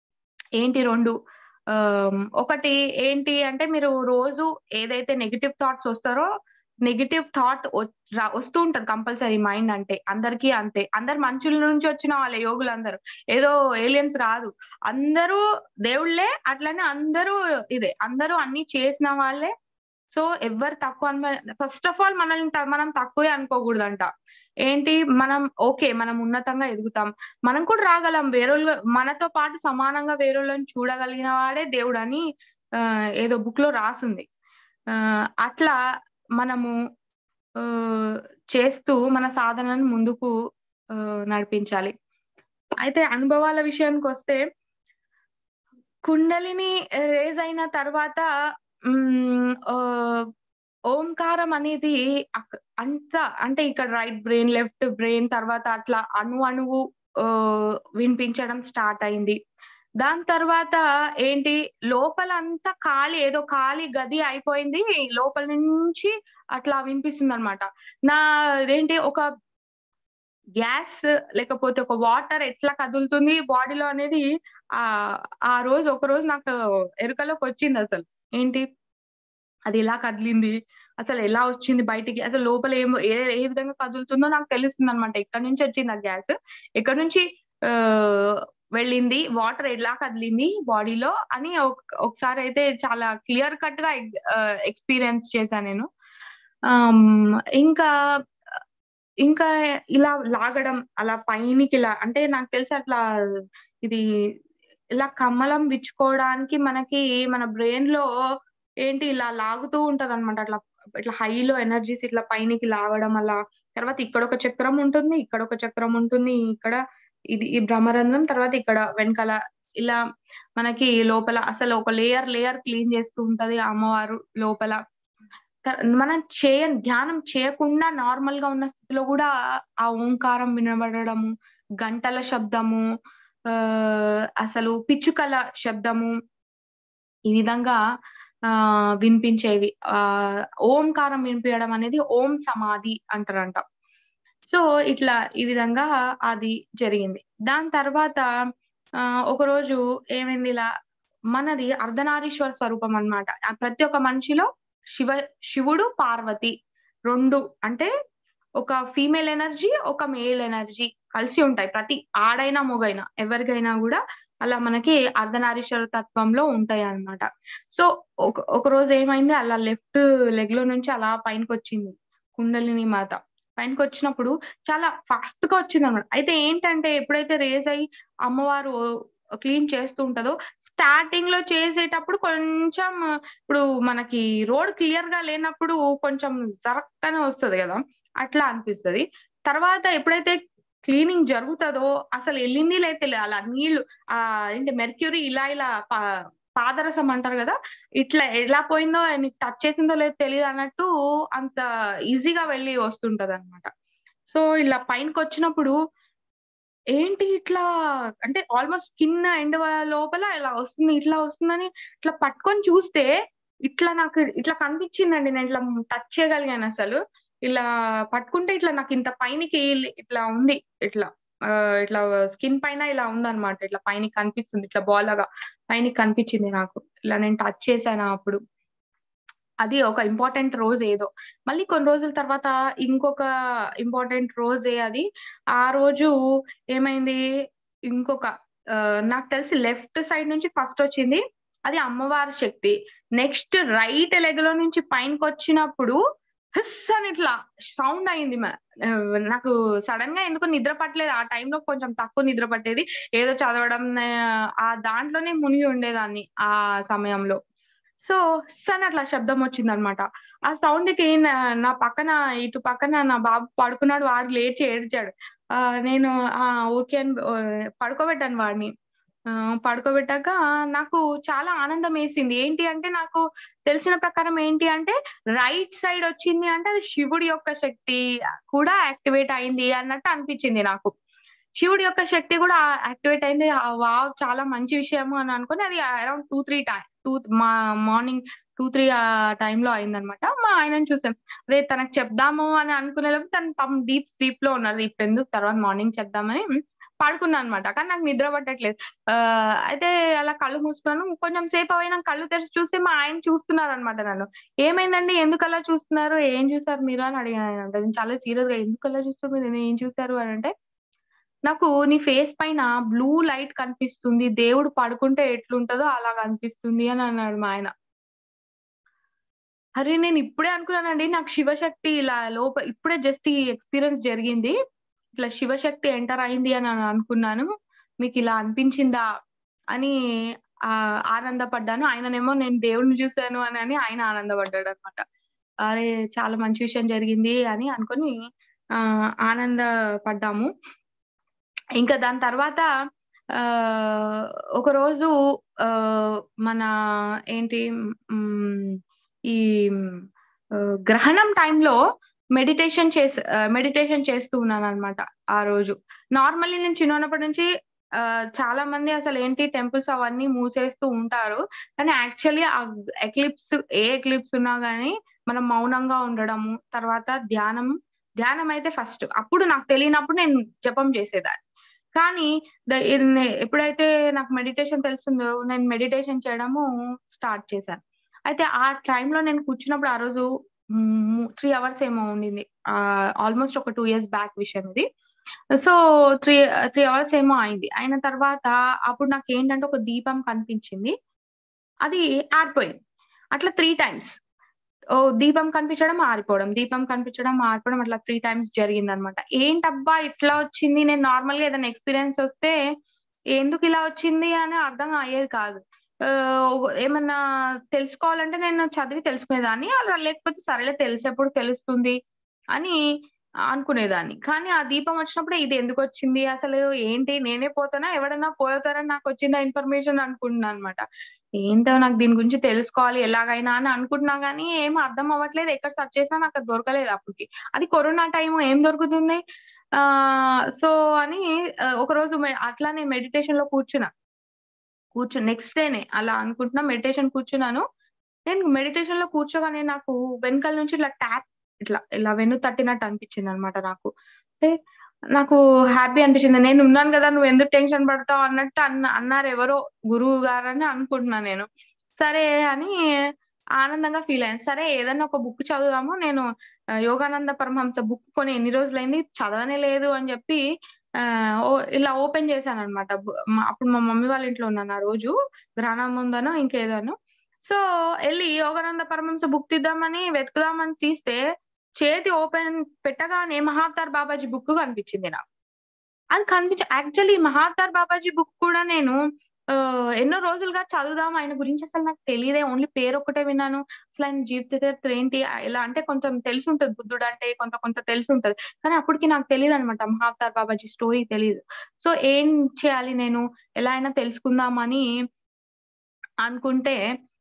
ఏంటి 2 ఆహ్, ఒకటి ఏంటి అంటే మీరు రోజు ఏదైతే నెగెటివ్ థాట్స్ వస్తారో నెగిటివ్ థాట్ వస్తూ ఉంటది కంపల్సరీ మైండ్ అంటే అందరికీ అంతే అందరు మనుషుల నుంచి వచ్చిన వాళ్ళే యోగులందరూ ఏదో ఏలియన్స్ కాదు అందరూ దేవుళ్ళే అట్లనే అందరూ ఇదే అందరూ అన్ని చేసిన వాళ్ళే సో ఎవరు తక్కువ అన ఫస్ట్ ఆఫ్ ఆల్ మనల్ని త- మనం తక్కువే అనుకోకూడదంట ఏంటి మనం ఓకే మనం ఉన్నతంగా ఎదుగుతాం మనం కూడా రాగలం వేరేళ్ళు మనతో పాటు సమానంగా వేరేళ్ళని చూడగలిగిన వాడే దేవుడు అని ఆ, ఏదో బుక్ లో రాసుంది ఆ, అట్లా మనము ఆ, చేస్తూ మన సాధనను ముందుకు ఆ, నడిపించాలి అయితే అనుభవాల విషయానికి వస్తే కుండలిని రేజ్ అయిన తర్వాత మ్, ఆ, ఓంకారం అనేది అక్- అంత అంటే ఇక్కడ రైట్ బ్రెయిన్ లెఫ్ట్ బ్రెయిన్ తర్వాత అట్లా అణు అణువు ఆ, వినిపించడం స్టార్ట్ అయింది దాని తర్వాత ఏంటి లోపల అంతా ఖాళీ ఏదో ఖాళీ గది అయిపోయింది లోపల నుంచి అట్లా వినిపిస్తుంది అనమాట నా ఏంటి ఒక గ్యాస్ లేకపోతే ఒక వాటర్ ఎట్లా కదులుతుంది బాడీలో అనేది ఆ ఆ రోజు ఒక రోజు నాకు ఎరుకలోకి వచ్చింది అసలు ఏంటి అది ఎలా కదిలింది అసలు ఎలా వచ్చింది బయటికి అసలు లోపల ఏం ఏ ఏ విధంగా కదులుతుందో నాకు తెలుస్తుంది అనమాట ఎక్కడి నుంచి వచ్చింది ఆ గ్యాస్ ఎక్కడి నుంచి ఆ వెళ్ళింది వాటర్ ఎలా కదిలింది బాడీలో అని ఒక- ఒకసారి అయితే చాలా క్లియర్ కట్ గా ఎక్స్పీరియన్స్ చేశాను నేను ఆమ్, ఇంకా ఇంకా ఇలా లాగడం అలా పైనికి ఇలా అంటే నాకు తెలిసి అట్లా ఇది ఇలా కమ్మలం విచ్చుకోవడానికి మనకి మన బ్రెయిన్ లో ఏంటి ఇలా లాగుతూ ఉంటది అనమాట అట్లా ఇట్లా హైలో ఎనర్జీస్ ఇట్లా పైనికి లాగడం అలా తర్వాత ఇక్కడ ఒక చక్రం ఉంటుంది ఇక్కడ ఒక చక్రం ఉంటుంది ఇక్కడ ఇది ఈ భ్రమరంధ్రం తర్వాత ఇక్కడ వెనకాల ఇలా మనకి లోపల అసలు ఒక లేయర్ లేయర్ క్లీన్ చేస్తూ ఉంటది ఆ అమ్మవారు లోపల త- మనం చేయ ధ్యానం చేయకుండా నార్మల్ గా ఉన్న స్థితిలో కూడా ఆ ఓంకారం వినబడము గంటల శబ్దము ఆ అసలు పిచ్చుకల శబ్దము ఈ విధంగా ఆ వినిపించేవి ఆ ఓంకారం వినిపించడం అనేది ఓం సమాధి అంటారంట సో ఇట్లా ఈ విధంగా అది జరిగింది దాని తర్వాత ఆ ఒక రోజు ఏమైంది ఇలా మనది అర్ధనారీశ్వర స్వరూపం అన్నమాట ఆ ప్రతి ఒక్క మనిషిలో శివ శివుడు పార్వతి రెండు అంటే ఒక ఫీమేల్ ఎనర్జీ ఒక మేల్ ఎనర్జీ కలిసి ఉంటాయి ప్రతి ఆడైనా మొగైనా ఎవరికైనా కూడా అలా మనకి అర్ధనారీశ్వర తత్వంలో ఉంటాయి అన్నమాట సో ఒక ఒక రోజు ఏమైంది అలా లెఫ్ట్ లెగ్ లో నుంచి అలా పైనకి వచ్చింది కుండలిని మాత పైనకి వచ్చినప్పుడు చాలా ఫాస్ట్ గా వచ్చింది అనమాట అయితే ఏంటంటే ఎప్పుడైతే రేజ్ అయ్యి అమ్మవారు క్లీన్ చేస్తూ ఉంటుందో స్టార్టింగ్ లో చేసేటప్పుడు కొంచెం ఇప్పుడు మనకి రోడ్ క్లియర్ గా లేనప్పుడు కొంచెం జరక్కనే వస్తుంది కదా అట్లా అనిపిస్తది తర్వాత ఎప్పుడైతే క్లీనింగ్ జరుగుతుందో అసలు వెళ్ళింది లేదు తెలియదు అలా నీళ్లు ఆ ఏంటి మెర్క్యూరీ ఇలా ఇలా పా- పాదరసం అంటారు కదా ఇట్లా ఎలా పోయిందో నీకు టచ్ చేసిందో లేదో తెలియదు అన్నట్టు అంత ఈజీగా వెళ్ళి వస్తుంటది అనమాట సో ఇలా పైనకి వచ్చినప్పుడు ఏంటి ఇట్లా అంటే ఆల్మోస్ట్ స్కిన్ ఎండ్ లోపల ఇలా వస్తుంది ఇట్లా వస్తుందని ఇట్లా పట్టుకొని చూస్తే ఇట్లా నాకు ఇట్లా కనిపించిందండి నేను ఇట్లా టచ్ చేయగలిగాను అసలు ఇలా పట్టుకుంటే ఇట్లా నాకు ఇంత పైనకి ఇట్లా ఉంది ఇట్లా ఆ, ఇట్లా స్కిన్ పైన ఇలా ఉందన్నమాట ఇట్లా పైన కనిపిస్తుంది ఇట్లా బాల్ లాగా పైన కనిపించింది నాకు ఇలా నేను టచ్ చేశాను అప్పుడు అది ఒక ఇంపార్టెంట్ రోజు ఏదో మళ్ళీ కొన్ని రోజుల తర్వాత ఇంకొక ఇంపార్టెంట్ రోజే అది ఆ రోజు ఏమైంది ఇంకొక ఆ, నాకు తెలిసి లెఫ్ట్ సైడ్ నుంచి ఫస్ట్ వచ్చింది అది అమ్మవారి శక్తి నెక్స్ట్ రైట్ లెగ్ లో నుంచి పైనకి వచ్చినప్పుడు హిస్ అని ఇట్లా సౌండ్ అయింది మా- ఆ, నాకు సడన్ గా ఎందుకు నిద్ర పట్టలేదు ఆ టైంలో కొంచెం తక్కువ నిద్ర పట్టేది ఏదో చదవడం ఆ, ఆ దాంట్లోనే మునిగి ఉండేదాన్ని ఆ సమయంలో సో హిస్ అని అట్లా శబ్దం వచ్చింది అనమాట ఆ సౌండ్ కి నా- నా పక్కన ఇటు పక్కన నా బాబు పడుకున్నాడు వాడు లేచి ఏడ్చాడు ఆ నేను ఆ ఓకే అని ఆ, పడుకోబెట్టాను వాడిని ఆ, పడుకోబెట్టాక నాకు చాలా ఆనందం వేసింది ఏంటి అంటే నాకు తెలిసిన ప్రకారం ఏంటి అంటే రైట్ సైడ్ వచ్చింది అంటే అది శివుడి యొక్క శక్తి కూడా యాక్టివేట్ అయింది అన్నట్టు అనిపించింది నాకు శివుడి యొక్క శక్తి కూడా యాక్టివేట్ అయింది ఆ, వావ్ చాలా మంచి విషయము అని అనుకుని అది around two three time two మా మార్నింగ్ టూ త్రీ ఆ టైంలో అయిందనమాట మా ఆయనని చూసాం రే తనకు చెప్దాము అని అనుకునే లోపు తను పాపం డీప్ స్లీప్ లో ఉన్నారు ఇప్పుడు ఎందుకు తర్వాత మార్నింగ్ చెప్దామని పడుకున్నా అనమాట కానీ నాకు నిద్ర పట్టట్లేదు ఆహ్, అయితే అలా కళ్ళు మూసుకున్నాను కొంచెం సేపు అయినాక కళ్ళు తెరిచి చూస్తే మా ఆయన చూస్తున్నారనమాట నన్ను. "ఏమైందండి? ఎందుకలా చూస్తున్నారు? ఏం చూసారు మీరు?" అని అడిగాననమాట. నేను చాలా సీరియస్‌గా "ఎందుకలా చూస్తారు మీరు? ఏం చూసారు?" అనంటే, "నాకు నీ ఫేస్ పైన బ్లూ లైట్ కనిపిస్తుంది. దేవుడు పడుకుంటే ఎట్లుంటదో అలా కనిపిస్తుంది" అని అన్నాడు మా ఆయన. అరే! నేను ఇప్పుడే అనుకున్నానండి. నాకు శివశక్తి ఇలా లోప ఇప్పుడే జస్ట్ ఈ ఎక్స్‌పీరియన్స్ జరిగింది. ఇట్లా శివశక్తి ఎంటర్ అయింది అని అనుకున్నాను. మీకిలా అనిపించిందా? అని ఆహ్, ఆనందపడ్డాను. ఆయననేమో నేను దేవుడిని చూసాను అనని ఆయన ఆనందపడ్డాడనమాట. అరే! చాలా మంచి విషయం జరిగింది అని అనుకోని ఆహ్, ఆనందపడ్డాము. ఇంకా దాని తర్వాత ఆహ్, ఒకరోజు ఆహ్, మన ఏంటి హ్మ్, ఈ ఆహ్, గ్రహణం టైంలో మెడిటేషన్ చేసి ఆహ్, మెడిటేషన్ చేస్తూ ఉన్నాననమాట ఆ రోజు. నార్మల్లీ నేను చిన్నగున్నప్పటి నుంచి ఆహ్, చాలా మంది అసలేంటి టెంపుల్స్ అవన్నీ మూసేస్తూ ఉంటారు. కానీ యాక్చువల్లీ ఆ ఎక్లిప్స్ ఏ ఎక్లిప్స్ ఉన్నా గాని మనం మౌనంగా ఉండడము, తర్వాత ధ్యానం, ధ్యానం అయితే ఫస్ట్. అప్పుడు నాకు తెలియనప్పుడు నేను జపం చేసేదాన్ని. కానీ ద ఇన్ ఎప్పుడైతే నాకు మెడిటేషన్ తెలిసిందో నేను మెడిటేషన్ చేయడము స్టార్ట్ చేశాను. అయితే ఆ టైంలో నేను కూర్చున్నప్పుడు ఆ రోజు హ్మ్, 3 అవర్స్ ఏమో ఉండింది. ఆహ్, ఆల్‌మోస్ట్ ఒక 2 ఇయర్స్ బ్యాక్ విషయం ఇది. సో, 3 ఆహ్, 3 అవర్స్ ఏమో అయింది. అయిన తర్వాత అప్పుడు నాకేంటంటే ఒక దీపం కనిపించింది. అది ఆరిపోయింది. అట్లా 3 టైమ్స్. ఓహ్! దీపం కనిపించడం, ఆరిపోవడం, దీపం కనిపించడం, ఆరిపోవడం అట్లా 3 టైమ్స్ జరిగిందనమాట. ఏంటబ్బా! ఇట్లా వచ్చింది నేను నార్మల్‌గా ఏదైనా ఎక్స్‌పీరియన్స్ వస్తే ఎందుకిలా వచ్చింది అని అర్థం అయ్యేది కాదు. ఆహ్, ఏమన్నా తెలుసుకోవాలంటే నేను చదివి తెలుసుకునేదాన్ని. అలా లేకపోతే సరేలే తెలిసేప్పుడు తెలుస్తుంది అని అనుకునేదాన్ని. కానీ ఆ దీపం వచ్చినప్పుడు ఇది ఎందుకొచ్చింది? అసలు ఏంటి? నేనే పోతానా? ఎవడన్నా పోతారని నాకొచ్చిందా ఇన్ఫర్మేషన్ అనుకుంటున్నాననమాట. ఏంటో నాకు దీని గురించి తెలుసుకోవాలి ఎలాగైనా అని అనుకుంటున్నా గానీ ఏం అర్థం అవ్వట్లేదు. ఎక్కడ సెర్చ్ చేసినా నాకది దొరకలేదు అప్పటికి. అది కరోనా టైము ఏం దొరుకుతుంది? ఆహ్, సో, అని ఆహ్, ఒకరోజు మె అట్లానే మెడిటేషన్‌లో కూర్చున్నా. కూర్చొని నెక్స్ట్ డేనే అలా అనుకుంటున్నా మెడిటేషన్ కూర్చున్నాను. నేను మెడిటేషన్‌లో కూర్చోగానే నాకు వెనకాల నుంచి ఇట్లా ట్యాప్ ఇట్లా ఇలా వెన్ను తట్టినట్టు అనిపించిందనమాట నాకు. అంటే నాకు హ్యాపీ అనిపించింది. నేనున్నాను గదా! నువ్వెందుకు టెన్షన్ పడతావు అన్నట్టు అన్న అన్నారెవరో గురువు గారని అనుకుంటున్నా నేను. సరే అని ఆనందంగా ఫీల్ అయ్యాను. సరే ఏదన్నా ఒక బుక్ చదువుదాము. నేను ఆహ్, యోగానంద పరమహంస బుక్ కొని ఎన్ని రోజులైంది చదవనే లేదు అని చెప్పి ఆహ్, ఓ ఇలా ఓపెన్ చేశాననమాట. బు మ అప్పుడు మా మమ్మీ వాళ్ళ ఇంట్లో ఉన్నాను ఆ రోజు. గ్రహణం ముందనో ఇంకేదనో. సో, ఎళ్లి యోగానంద పరమహంస బుక్ తీద్దామని వెతుకుదామని తీస్తే చేతి ఓపెన్ పెట్టగానే మహావతార్ బాబాజీ బుక్ కనిపించింది నాకు. అది కనిపించి యాక్చువల్లీ మహావతార్ బాబాజీ బుక్ కూడా నేను ఆహ్, ఎన్నో రోజులుగా చదువుదాం ఆయన గురించి అసలు నాకు తెలీదే. ఓన్లీ పేరొక్కటే విన్నాను. అసలు ఆయన జీవిత చరిత్ర ఏంటి? ఆహ్, ఎలా అంటే కొంచెం తెలిసుంటది బుద్ధుడంటే కొంత కొంత తెలిసుంటది. కానీ అప్పటికి నాకు తెలీదనమాట. మహావతార్ బాబాజీ స్టోరీ తెలీదు. సో, ఏం చేయాలి నేను? ఎలా అయినా తెలుసుకుందామని అనుకుంటే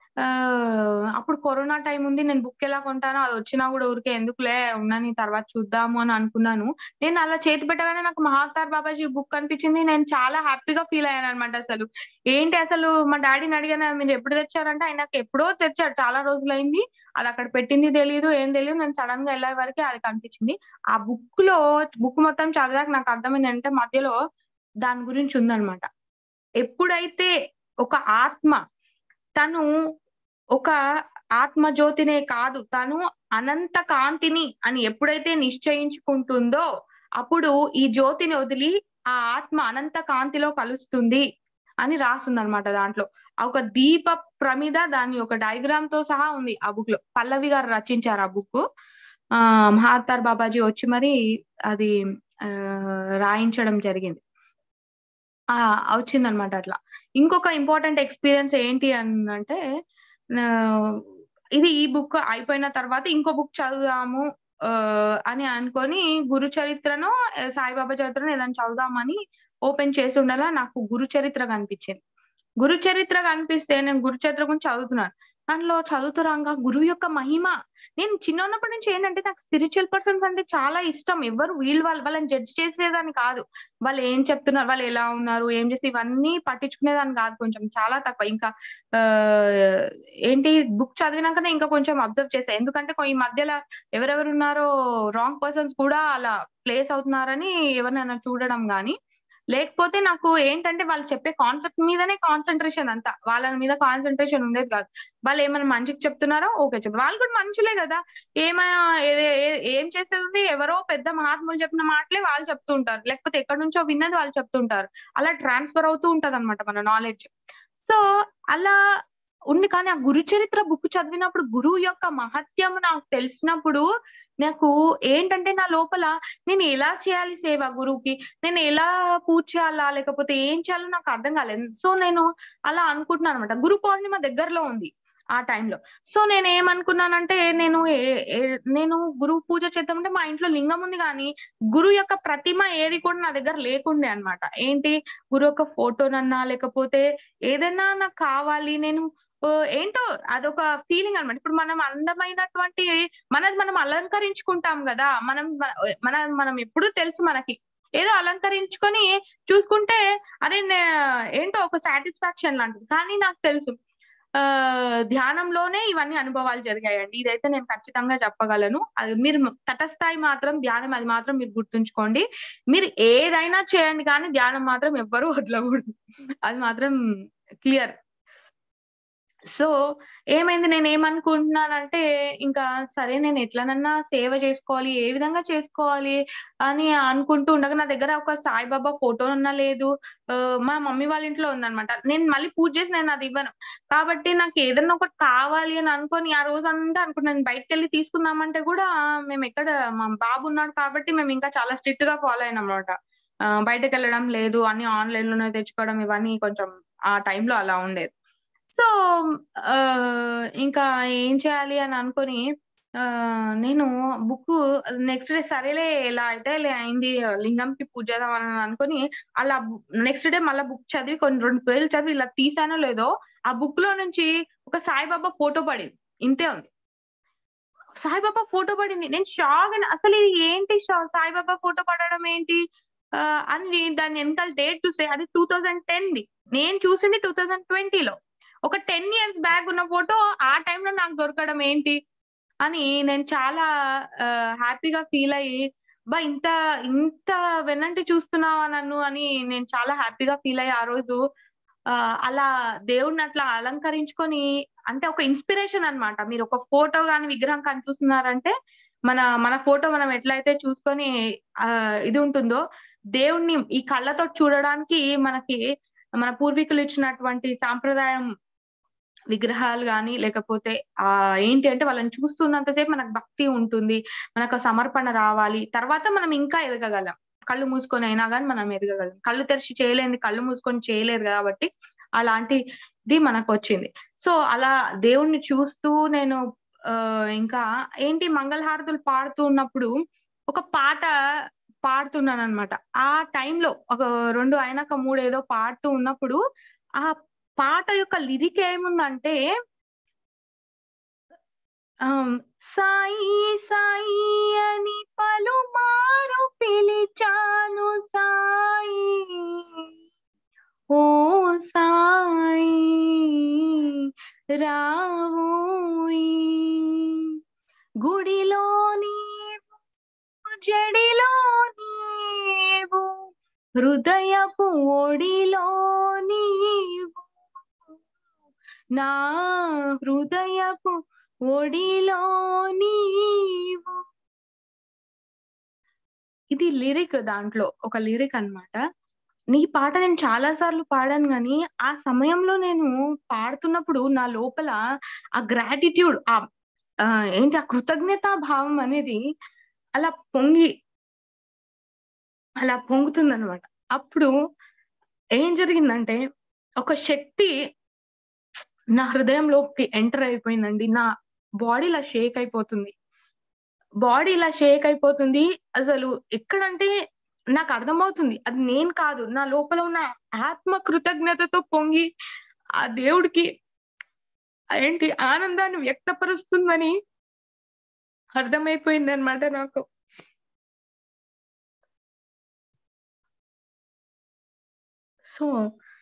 ఆహ్, అప్పుడు కరోనా టైమ్ ఉంది. నేను బుక్ ఎలా కొంటాను? అదొచ్చినా గూడా ఊరికే ఎందుకులే ఉండని తర్వాత చూద్దాము అని అనుకున్నాను. నేను అలా చేతి పెట్టగానే నాకు మహావతార్ బాబాజీ బుక్ కనిపించింది. నేను చాలా హ్యాపీగా ఫీల్ అయ్యాననమాట అసలు. ఏంటి అసలు మా డ్యాడీని అడిగాను మీరెప్పుడు తెచ్చారంటే ఆయనకి ఎప్పుడో తెచ్చాడు. చాలా రోజులైంది. అది అక్కడ పెట్టింది తెలీదు. ఏం తెలీదు. నేను సడెన్‌గా ఎళ్ళే వరకే అది కనిపించింది. ఆ బుక్‌లో బుక్ మొత్తం చదివాక నాకు అర్థమైందంటే మధ్యలో దాని గురించి ఉందనమాట. ఎప్పుడైతే ఒక ఆత్మ తను ఒక ఆత్మ జ్యోతినే కాదు. తను అనంత కాంతిని అని ఎప్పుడైతే నిశ్చయించుకుంటుందో, అప్పుడు ఈ జ్యోతిని వదిలి ఆ ఆత్మ అనంత కాంతిలో కలుస్తుంది అని రాసుందనమాట దాంట్లో. ఆ ఒక దీప ప్రమిద దాని యొక్క డయాగ్రామ్‌తో సహా ఉంది ఆ బుక్‌లో. పల్లవి గారు రచించారు ఆ బుక్కు. ఆహ్, మహావతార్ బాబాజీ వచ్చి మరి అది ఆహ్, రాయించడం జరిగింది. ఆ! వచ్చిందనమాట అట్లా. ఇంకొక ఇంపార్టెంట్ ఎక్స్‌పీరియన్స్ ఏంటి అనంటే ఆహ్, ఇది ఈ బుక్ అయిపోయిన తర్వాత ఇంకో బుక్ చదువుదాము ఆహ్, అని అనుకోని గురు చరిత్రనో, సాయిబాబా చరిత్రనో ఏదైనా చదువుదామని ఓపెన్ చేసుండగా నాకు గురు చరిత్ర కనిపించింది. గురు చరిత్ర కనిపిస్తే నేను గురు చరిత్ర గురించి చదువుతున్నాను. దాంట్లో చదువుతూ రాంగా గురువు యొక్క మహిమ నేను చిన్నగున్నప్పటి నుంచి ఏంటంటే నాకు స్పిరిచ్యువల్ పర్సన్స్ అంటే చాలా ఇష్టం. ఎవ్వరు వీళ్ళు వాళ్ళు వాళ్ళని జడ్జ్ చేసేదాన్ని కాదు. వాళ్ళు ఏం చెప్తున్నారు, వాళ్ళు ఎలా ఉన్నారు, ఏం చేసి ఇవన్నీ పట్టించుకునేదాన్ని కాదు కొంచెం చాలా తక్కువ. ఇంకా ఆహ్, ఏంటి బుక్ చదివినాకనే ఇంకా కొంచెం అబ్జర్వ్ చేశా. ఎందుకంటే కొ ఈ మధ్యల ఎవరెవరున్నారో రాంగ్ పర్సన్స్ కూడా అలా ప్లేస్ అవుతున్నారని ఎవరినైనా చూడడం గాని, లేకపోతే నాకు ఏంటంటే వాళ్ళు చెప్పే కాన్సెప్ట్ మీదనే కాన్సన్ట్రేషన్ అంతా వాళ్ళ మీద కాన్సన్ట్రేషన్ ఉండేది కాదు వాళ్ళు ఏమైనా మంచికి చెప్తున్నారో ఓకే చెప్తారు వాళ్ళు కూడా మనుషులే కదా ఏమైనా ఏ- ఏ- ఏం చేసేది ఉంది ఎవరో పెద్ద మహాత్ములు చెప్పిన మాటలే వాళ్ళు చెప్తూ ఉంటారు లేకపోతే ఎక్కడి నుంచో విన్నది వాళ్ళు చెప్తుంటారు అలా ట్రాన్స్ఫర్ అవుతూ ఉంటది అనమాట మన నాలెడ్జ్ సో అలా ఉంది కానీ ఆ గురు చరిత్ర బుక్ చదివినప్పుడు గురువు యొక్క మహత్యం నాకు తెలిసినప్పుడు నాకు ఏంటంటే నా లోపల నేను ఎలా చేయాలి సేవ గురువుకి నేను ఎలా పూజ చేయాలా లేకపోతే ఏం చేయాలో నాకు అర్థం కాలేదు సో నేను అలా అనుకుంటున్నాను అనమాట గురు పౌర్ణిమ దగ్గరలో ఉంది ఆ టైంలో సో నేను ఏమనుకున్నానంటే నేను ఏ- ఏ- నేను గురువు పూజ చేద్దామంటే మా ఇంట్లో లింగం ఉంది కానీ గురువు యొక్క ప్రతిమ ఏది కూడా నా దగ్గర లేకుండే అన్నమాట ఏంటి గురువు యొక్క ఫోటోనన్నా లేకపోతే ఏదైనా నాకు కావాలి నేను ఓ, ఏంటో అదొక ఫీలింగ్ అన్నమాట ఇప్పుడు మనం అందమైనటువంటి మనది మనం అలంకరించుకుంటాం కదా మనం మన మన మనం ఎప్పుడు తెలుసు మనకి ఏదో అలంకరించుకొని చూసుకుంటే అరే నే- ఏంటో ఒక సాటిస్ఫాక్షన్ లాంటిది కానీ నాకు తెలుసు ఆ ధ్యానంలోనే ఇవన్నీ అనుభవాలు జరిగాయండి ఇదైతే నేను ఖచ్చితంగా చెప్పగలను అది మీరు తటస్థాయి మాత్రం ధ్యానం అది మాత్రం మీరు గుర్తుంచుకోండి మీరు ఏదైనా చేయండి కానీ ధ్యానం మాత్రం ఎవ్వరూ వదలకూడదు అది మాత్రం క్లియర్ సో ఏమైంది నేను ఏమనుకుంటున్నానంటే ఇంకా సరే నేను ఎట్లనన్నా సేవ చేసుకోవాలి ఏ విధంగా చేసుకోవాలి అని అనుకుంటూ ఉండగా నా దగ్గర ఒక సాయిబాబా ఫోటో ఉన్నా లేదు ఆ, మా మమ్మీ వాళ్ళ ఇంట్లో ఉందన్నమాట నేను మళ్ళీ పూజ చేసి నేను అది ఇవ్వను కాబట్టి నాకు ఏదన్నా ఒకటి కావాలి అని అనుకొని ఆ రోజు అంతా అనుకున్నాను బయటకు వెళ్ళి తీసుకుందామంటే కూడా మేము ఎక్కడ మా బాబు ఉన్నాడు కాబట్టి మేము ఇంకా చాలా స్ట్రిక్ట్ గా ఫాలో అయినాం అనమాట బయటకు వెళ్ళడం లేదు అన్ని ఆన్లైన్ లోనే తెచ్చుకోవడం ఇవన్నీ కొంచెం ఆ టైంలో అలా ఉండేది సో ఆ, ఇంకా ఏం చేయాలి అని అనుకొని ఆ నేను బుక్ నెక్స్ట్ డే సరేలే ఇలా అయితే లే అయింది లింగంకి పూజ చేద్దాం అని అనుకొని అలా నెక్స్ట్ డే మళ్ళీ బుక్ చదివి కొన్ని రెండు పేర్లు చదివి ఇలా తీసానో లేదో ఆ బుక్ లో నుంచి ఒక సాయిబాబా ఫోటో పడింది ఇంతే ఉంది సాయిబాబా ఫోటో పడింది నేను షాక్ అయినా అసలు ఇది ఏంటి షా- సాయిబాబా ఫోటో పడడం ఏంటి ఆ, అని దాని వెనకాల డేట్ చూస్తే అది టూ థౌజండ్ టెన్ ది నేను చూసింది టూ థౌజండ్ ట్వంటీలో ఒక టెన్ ఇయర్స్ బ్యాక్ ఉన్న ఫోటో ఆ టైంలో నాకు దొరకడం ఏంటి అని నేను చాలా హ్యాపీగా ఫీల్ అయ్యి బా ఇంత ఇంత వెనంటి చూస్తున్నావా నన్ను అని నేను చాలా హ్యాపీగా ఫీల్ అయ్యి ఆ రోజు ఆ, అలా దేవుడిని అట్లా అలంకరించుకొని అంటే ఒక ఇన్స్పిరేషన్ అన్నమాట మీరు ఒక ఫోటో కానీ విగ్రహం కానీ చూస్తున్నారంటే మన మన ఫోటో మనం ఎట్లయితే చూసుకొని ఆ ఇది ఉంటుందో దేవుణ్ణి ఈ కళ్ళతో చూడడానికి మనకి మన పూర్వీకులు ఇచ్చినటువంటి సాంప్రదాయం విగ్రహాలు కానీ లేకపోతే ఆ ఏంటి అంటే వాళ్ళని చూస్తున్నంతసేపు మనకు భక్తి ఉంటుంది మనకు సమర్పణ రావాలి తర్వాత మనం ఇంకా ఎదగగలం కళ్ళు మూసుకొని అయినా కానీ మనం ఎదగగలం కళ్ళు తెరిచి చేయలేంది కళ్ళు మూసుకొని చేయలేరు కాబట్టి అలాంటిది మనకు వచ్చింది సో అలా దేవుణ్ణి చూస్తూ నేను ఆ ఇంకా ఏంటి మంగళహారతులు పాడుతూ ఉన్నప్పుడు ఒక పాట పాడుతున్నాను అనమాట ఆ టైంలో ఒక రెండు అయినాక మూడు ఏదో పాడుతూ ఉన్నప్పుడు ఆ పాట యొక్క లిరిక్ ఏముందంటే ఆమ్, సాయి సాయి అని పలుమారు పిలిచాను సాయి ఓ సాయి రావోయి గుడిలో నీవు జడిలో నీవు హృదయపు ఒడిలో నీవు నా హృదయపు ఒడిలో నీవు ఇది లిరిక్ దాంట్లో ఒక లిరిక్ అన్నమాట నీ పాట నేను చాలా సార్లు పాడాను కానీ ఆ సమయంలో నేను పాడుతున్నప్పుడు నా లోపల ఆ గ్రాటిట్యూడ్ ఆ ఆ, ఏంటి ఆ కృతజ్ఞతా భావం అనేది అలా పొంగి అలా పొంగుతుంది అనమాట అప్పుడు ఏం జరిగిందంటే ఒక శక్తి నా హృదయంలోకి ఎంటర్ అయిపోయిందండి నా బాడీ ఇలా షేక్ అయిపోతుంది బాడీ ఇలా షేక్ అయిపోతుంది అసలు ఎక్కడంటే నాకు అర్థమవుతుంది అది నేను కాదు నా లోపల ఉన్న ఆత్మ కృతజ్ఞతతో పొంగి ఆ దేవుడికి ఏంటి ఆనందాన్ని వ్యక్తపరుస్తుందని అర్థమైపోయింది అనమాట నాకు సో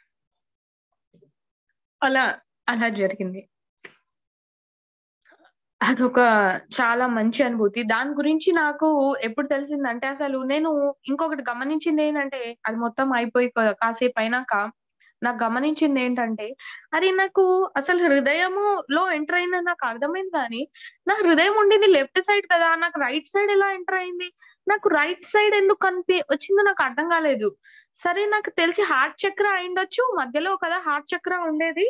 అలా అలా జరిగింది అదొక చాలా మంచి అనుభూతి. దాని గురించి నాకు ఎప్పుడు తెలిసిందంటే అసలు నేను ఇంకొకటి గమనించిందేంటంటే అది మొత్తం అయిపోయి క కాసేపయినాక నాకు గమనించిందేంటంటే, అరే నాకు అసలు హృదయములో ఎంటర్ అయిందని నాకు అర్థమైంది గానీ, నా హృదయం ఉండింది లెఫ్ట్ సైడ్ కదా! నాకు రైట్ సైడ్ ఎలా ఎంటర్ అయింది? నాకు రైట్ సైడ్ ఎందుకు కనిపి వచ్చిందో నాకు అర్థం కాలేదు. సరే నాకు తెలిసి హార్ట్ చక్ర అయ్యుండొచ్చు. మధ్యలో కదా హార్ట్ చక్ర ఉండేది.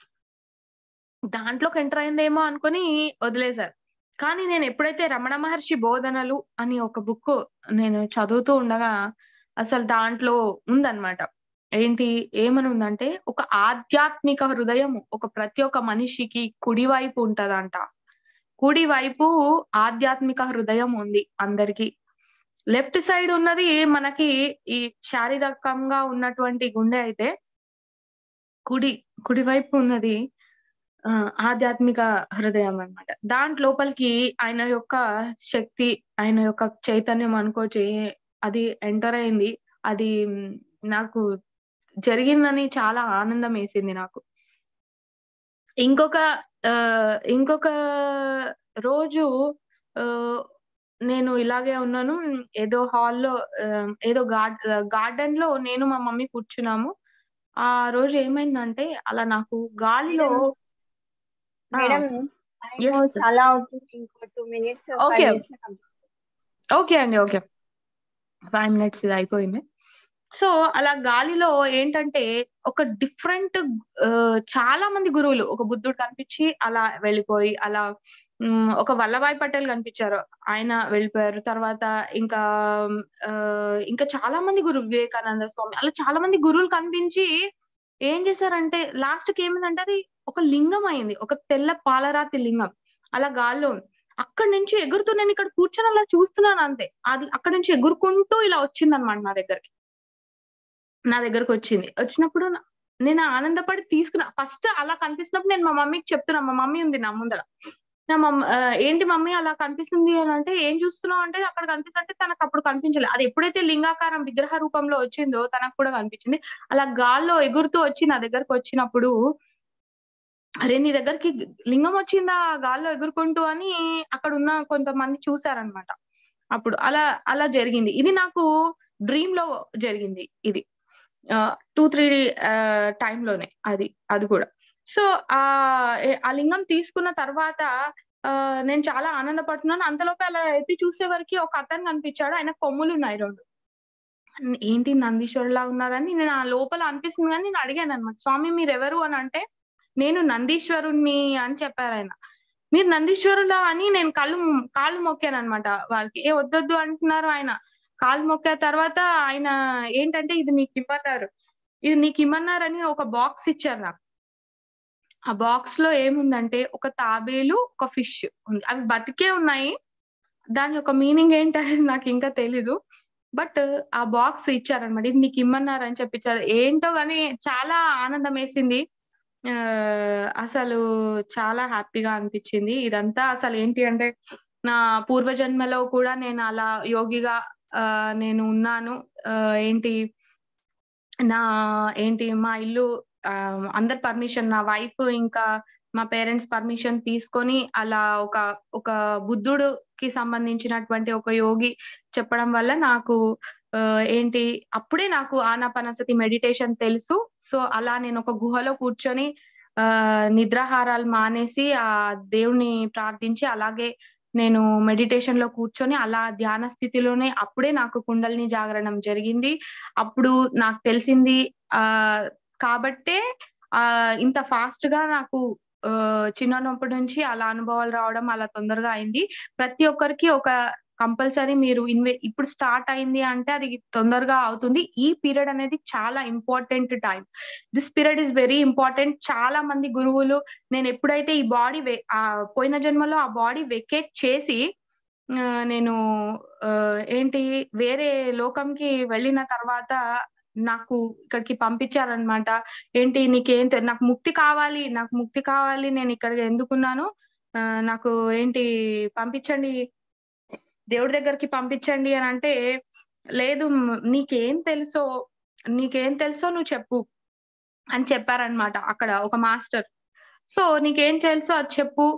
దాంట్లోకి ఎంటర్ అయిందేమో అనుకోని వదిలేసారు. కానీ నేను ఎప్పుడైతే రమణ మహర్షి బోధనలు అని ఒక బుక్కు నేను చదువుతూ ఉండగా అసలు దాంట్లో ఉందన్నమాట. ఏంటి ఏమని ఉందంటే, ఒక ఆధ్యాత్మిక హృదయము ఒక ప్రతి ఒక్క మనిషికి కుడివైపు ఉంటదంట. కుడివైపు ఆధ్యాత్మిక హృదయం ఉంది అందరికి. లెఫ్ట్ సైడ్ ఉన్నది మనకి ఈ శారీరకంగా ఉన్నటువంటి గుండె అయితే కుడి కుడివైపు ఉన్నది ఆహ్, ఆధ్యాత్మిక హృదయం అన్నమాట. దాంట్ లోపలికి ఆయన యొక్క శక్తి, ఆయన యొక్క చైతన్యం అనుకోవచ్చు. ఏ అది ఎంటర్ అయింది. అది హ్మ్, నాకు జరిగిందని చాలా ఆనందమేసింది నాకు. ఇంకొక ఆహ్, ఇంకొక రోజు ఆహ్, నేను ఇలాగే ఉన్నాను. ఏదో హాల్‌లో ఆహ్, ఏదో గార్డ్ గార్డెన్‌లో నేను మా మమ్మీ కూర్చున్నాము. ఆ రోజు ఏమైందంటే అలా నాకు గాలిలో ఆ! Madam time yes. చాలా అవుతుంది. ఇంకో 2 మినిట్స్, 5 ఓకే. మినిట్స్‌లో కంప్లీట్ ఓకే అండి. ఓకే. 5 మినిట్స్ ఇది అయిపోయింది. సో, అలా గాలిలో ఏంటంటే ఒక డిఫరెంట్ ఆహ్, చాలా మంది గురువులు ఒక బుద్ధుడు కనిపించి అలా వెళ్ళిపోయి అలా హ్మ్, ఒక వల్లభాయ్ పటేల్ కనిపించారు. ఆయన వెళ్ళిపోయారు. తర్వాత ఇంకా ఆహ్, ఇంకా చాలా మంది గురువు వివేకానంద స్వామి అలా చాలా మంది గురువులు కనిపించి ఏం చేశారంటే లాస్ట్‌కి ఏమైందంటే అది ఒక లింగం అయింది. ఒక తెల్ల పాలరాతి లింగం. అలా గాల్లో ఉంది. అక్కడి నుంచి ఎగురుతూ నేను ఇక్కడ కూర్చొని అలా చూస్తున్నాను అంతే. అది అక్కడి నుంచి ఎగురుకుంటూ ఇలా వచ్చిందన్నమాట నా దగ్గరికి. నా దగ్గరకొచ్చింది. వచ్చినప్పుడు న నేను ఆనందపడి తీసుకున్నా. ఫస్ట్ అలా కనిపిస్తున్నప్పుడు నేను మా మమ్మీకి చెప్తున్నా. మా మమ్మీ ఉంది నా ముందల. నా మమ్ ఆహ్, ఏంటి మమ్మీ అలా కనిపిస్తుంది అనంటే, "ఏం చూస్తున్నావు?" అంటే అక్కడ కనిపిస్తుంటే తనకప్పుడు కనిపించలే. అది ఎప్పుడైతే లింగాకారం విగ్రహ రూపంలో వచ్చిందో తనకు కూడా కనిపించింది. అలా గాల్లో ఎగురుతూ వచ్చి నా దగ్గరకొచ్చినప్పుడు అరే! నీ దగ్గరికి లింగం వచ్చిందా గాల్లో ఎగురుకుంటూ అని అక్కడున్న కొంతమంది చూసారన్నమాట. అప్పుడు అలా అలా జరిగింది. ఇది నాకు డ్రీమ్‌లో జరిగింది ఇది. ఆహ్, 2, 3 ఆహ్, టైమ్‌లోనే అది. అది కూడా. సో, ఆహ్, ఎ ఆ లింగం తీసుకున్న తర్వాత ఆహ్, నేను చాలా ఆనందపడుతున్నాను. అంతలోపే అలా ఎత్తి చూసే వరకి ఒక అతను కనిపించాడు. ఆయనకు కొమ్ములున్నాయి 2. న్ ఏంటి నందీశ్వరులా ఉన్నారని నేను ఆ లోపల అనిపిస్తుంది గానీ నేను అడిగానన్నమాట. స్వామి మీరెవరు అనంటే, "నేను నందీశ్వరుడిని" అని చెప్పారాయన. "మీరు నందీశ్వరులా" అని నేను కళ్ళు కాళ్ళు మొక్కానన్నమాట వాళ్ళకి. "ఏ వద్దొద్దు" అంటున్నారు ఆయన. కాళ్ళు మొక్కా తర్వాత ఆయన ఏంటంటే, "ఇది మీకిమ్మన్నారు. ఇది నీకిమ్మన్నారని" ఒక బాక్స్ ఇచ్చారు నాకు. ఆ బాక్స్‌లో ఏముందంటే ఒక తాబేలు, ఒక ఫిష్ ఉంది. అవి బతికే ఉన్నాయి. దాని యొక్క మీనింగ్ ఏంటనేది నాకింకా తెలీదు. బట్ ఆ బాక్స్ ఇచ్చారన్నమాట. "ఇది నీకిమ్మన్నారని" చెప్పి ఇచ్చారు. ఏంటో గాని చాలా ఆనందమేసింది. ఆహ్, అసలు చాలా హ్యాపీగా అనిపించింది. ఇదంతా అసలేంటి అంటే నా పూర్వజన్మలో కూడా నేను అలా యోగిగా ఆహ్, నేను ఉన్నాను. ఆహ్, ఏంటి నా ఏంటి మా ఇల్లు ఆహ్, అందరి పర్మిషన్ నా వైఫ్ ఇంకా మా పేరెంట్స్ పర్మిషన్ తీసుకొని అలా ఒక ఒక బుద్ధుడుకి సంబంధించినటువంటి ఒక యోగి చెప్పడం వల్ల నాకు ఆహ్, ఏంటి అప్పుడే నాకు ఆనాపానసతి మెడిటేషన్ తెలుసు. సో, అలా నేను ఒక గుహలో కూర్చొని ఆహ్, నిద్రాహారాలు మానేసి ఆ దేవుడిని ప్రార్థించి అలాగే నేను మెడిటేషన్‌లో కూర్చొని అలా ధ్యాన స్థితిలోనే అప్పుడే నాకు కుండలిని జాగరణం జరిగింది. అప్పుడు నాకు తెలిసింది ఆహ్, కాబట్టే ఆహ్, ఇంత ఫాస్ట్‌గా నాకు ఆహ్, చిన్నప్పటి నుంచి అలా అనుభవాలు రావడం అలా తొందరగా అయింది. ప్రతి ఒక్కరికి ఒక కంపల్సరీ మీరు ఇన్వె ఇప్పుడు స్టార్ట్ అయింది అంటే అది తొందరగా అవుతుంది. ఈ పీరియడ్ అనేది చాలా important time. This period is very important. చాలా మంది గురువులు నేనెప్పుడైతే ఈ బాడీ వె ఆహ్, పోయిన జన్మలో ఆ బాడీ వెకేట్ చేసి ఆహ్, నేను ఆహ్, ఏంటి వేరే లోకంకి వెళ్ళిన తర్వాత నాకు ఇక్కడికి పంపించారన్నమాట. ఏంటి నీకేం తె నాకు ముక్తి కావాలి, నాకు ముక్తి కావాలి. నేనిక్కడ ఎందుకున్నాను. ఆహ్, నాకు ఏంటి పంపించండి. దేవుడి దగ్గరికి పంపించండి అనంటే, లేదు నీకేం తెలుసో నీకేం తెలుసో నువ్వు చెప్పు అని చెప్పారన్నమాట అక్కడ ఒక మాస్టర్. సో, నీకేం తెలుసో అది చెప్పు.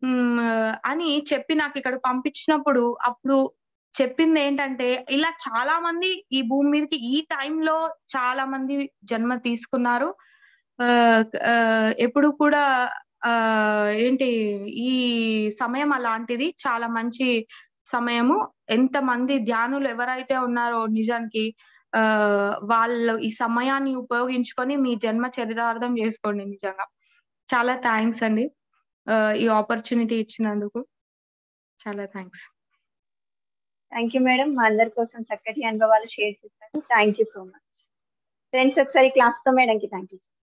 మ్, అని చెప్పి నాకు ఇక్కడ పంపించినప్పుడు అప్పుడు చెప్పింది ఏంటంటే ఇలా చాలా మంది ఈ భూమి మీదకి ఈ టైంలో చాలా మంది జన్మ తీసుకున్నారు ఆ, ఆ, ఎప్పుడు కూడా ఆ ఏంటి ఈ సమయం అలాంటిది చాలా మంచి సమయము ఎంత మంది ధ్యానులు ఎవరైతే ఉన్నారో నిజానికి ఆ వాళ్ళు ఈ సమయాన్ని ఉపయోగించుకొని మీ జన్మ చరితార్థం చేసుకోండి నిజంగా చాలా థ్యాంక్స్ అండి ఆ, ఈ ఆపర్చునిటీ ఇచ్చినందుకు చాలా థ్యాంక్స్ థ్యాంక్ యూ మేడం మా అందరి కోసం చక్కటి అనుభవాలు షేర్ చేశారు thank you so much friends ఒకసారి క్లాస్ తో మేడంకి థ్యాంక్ యూ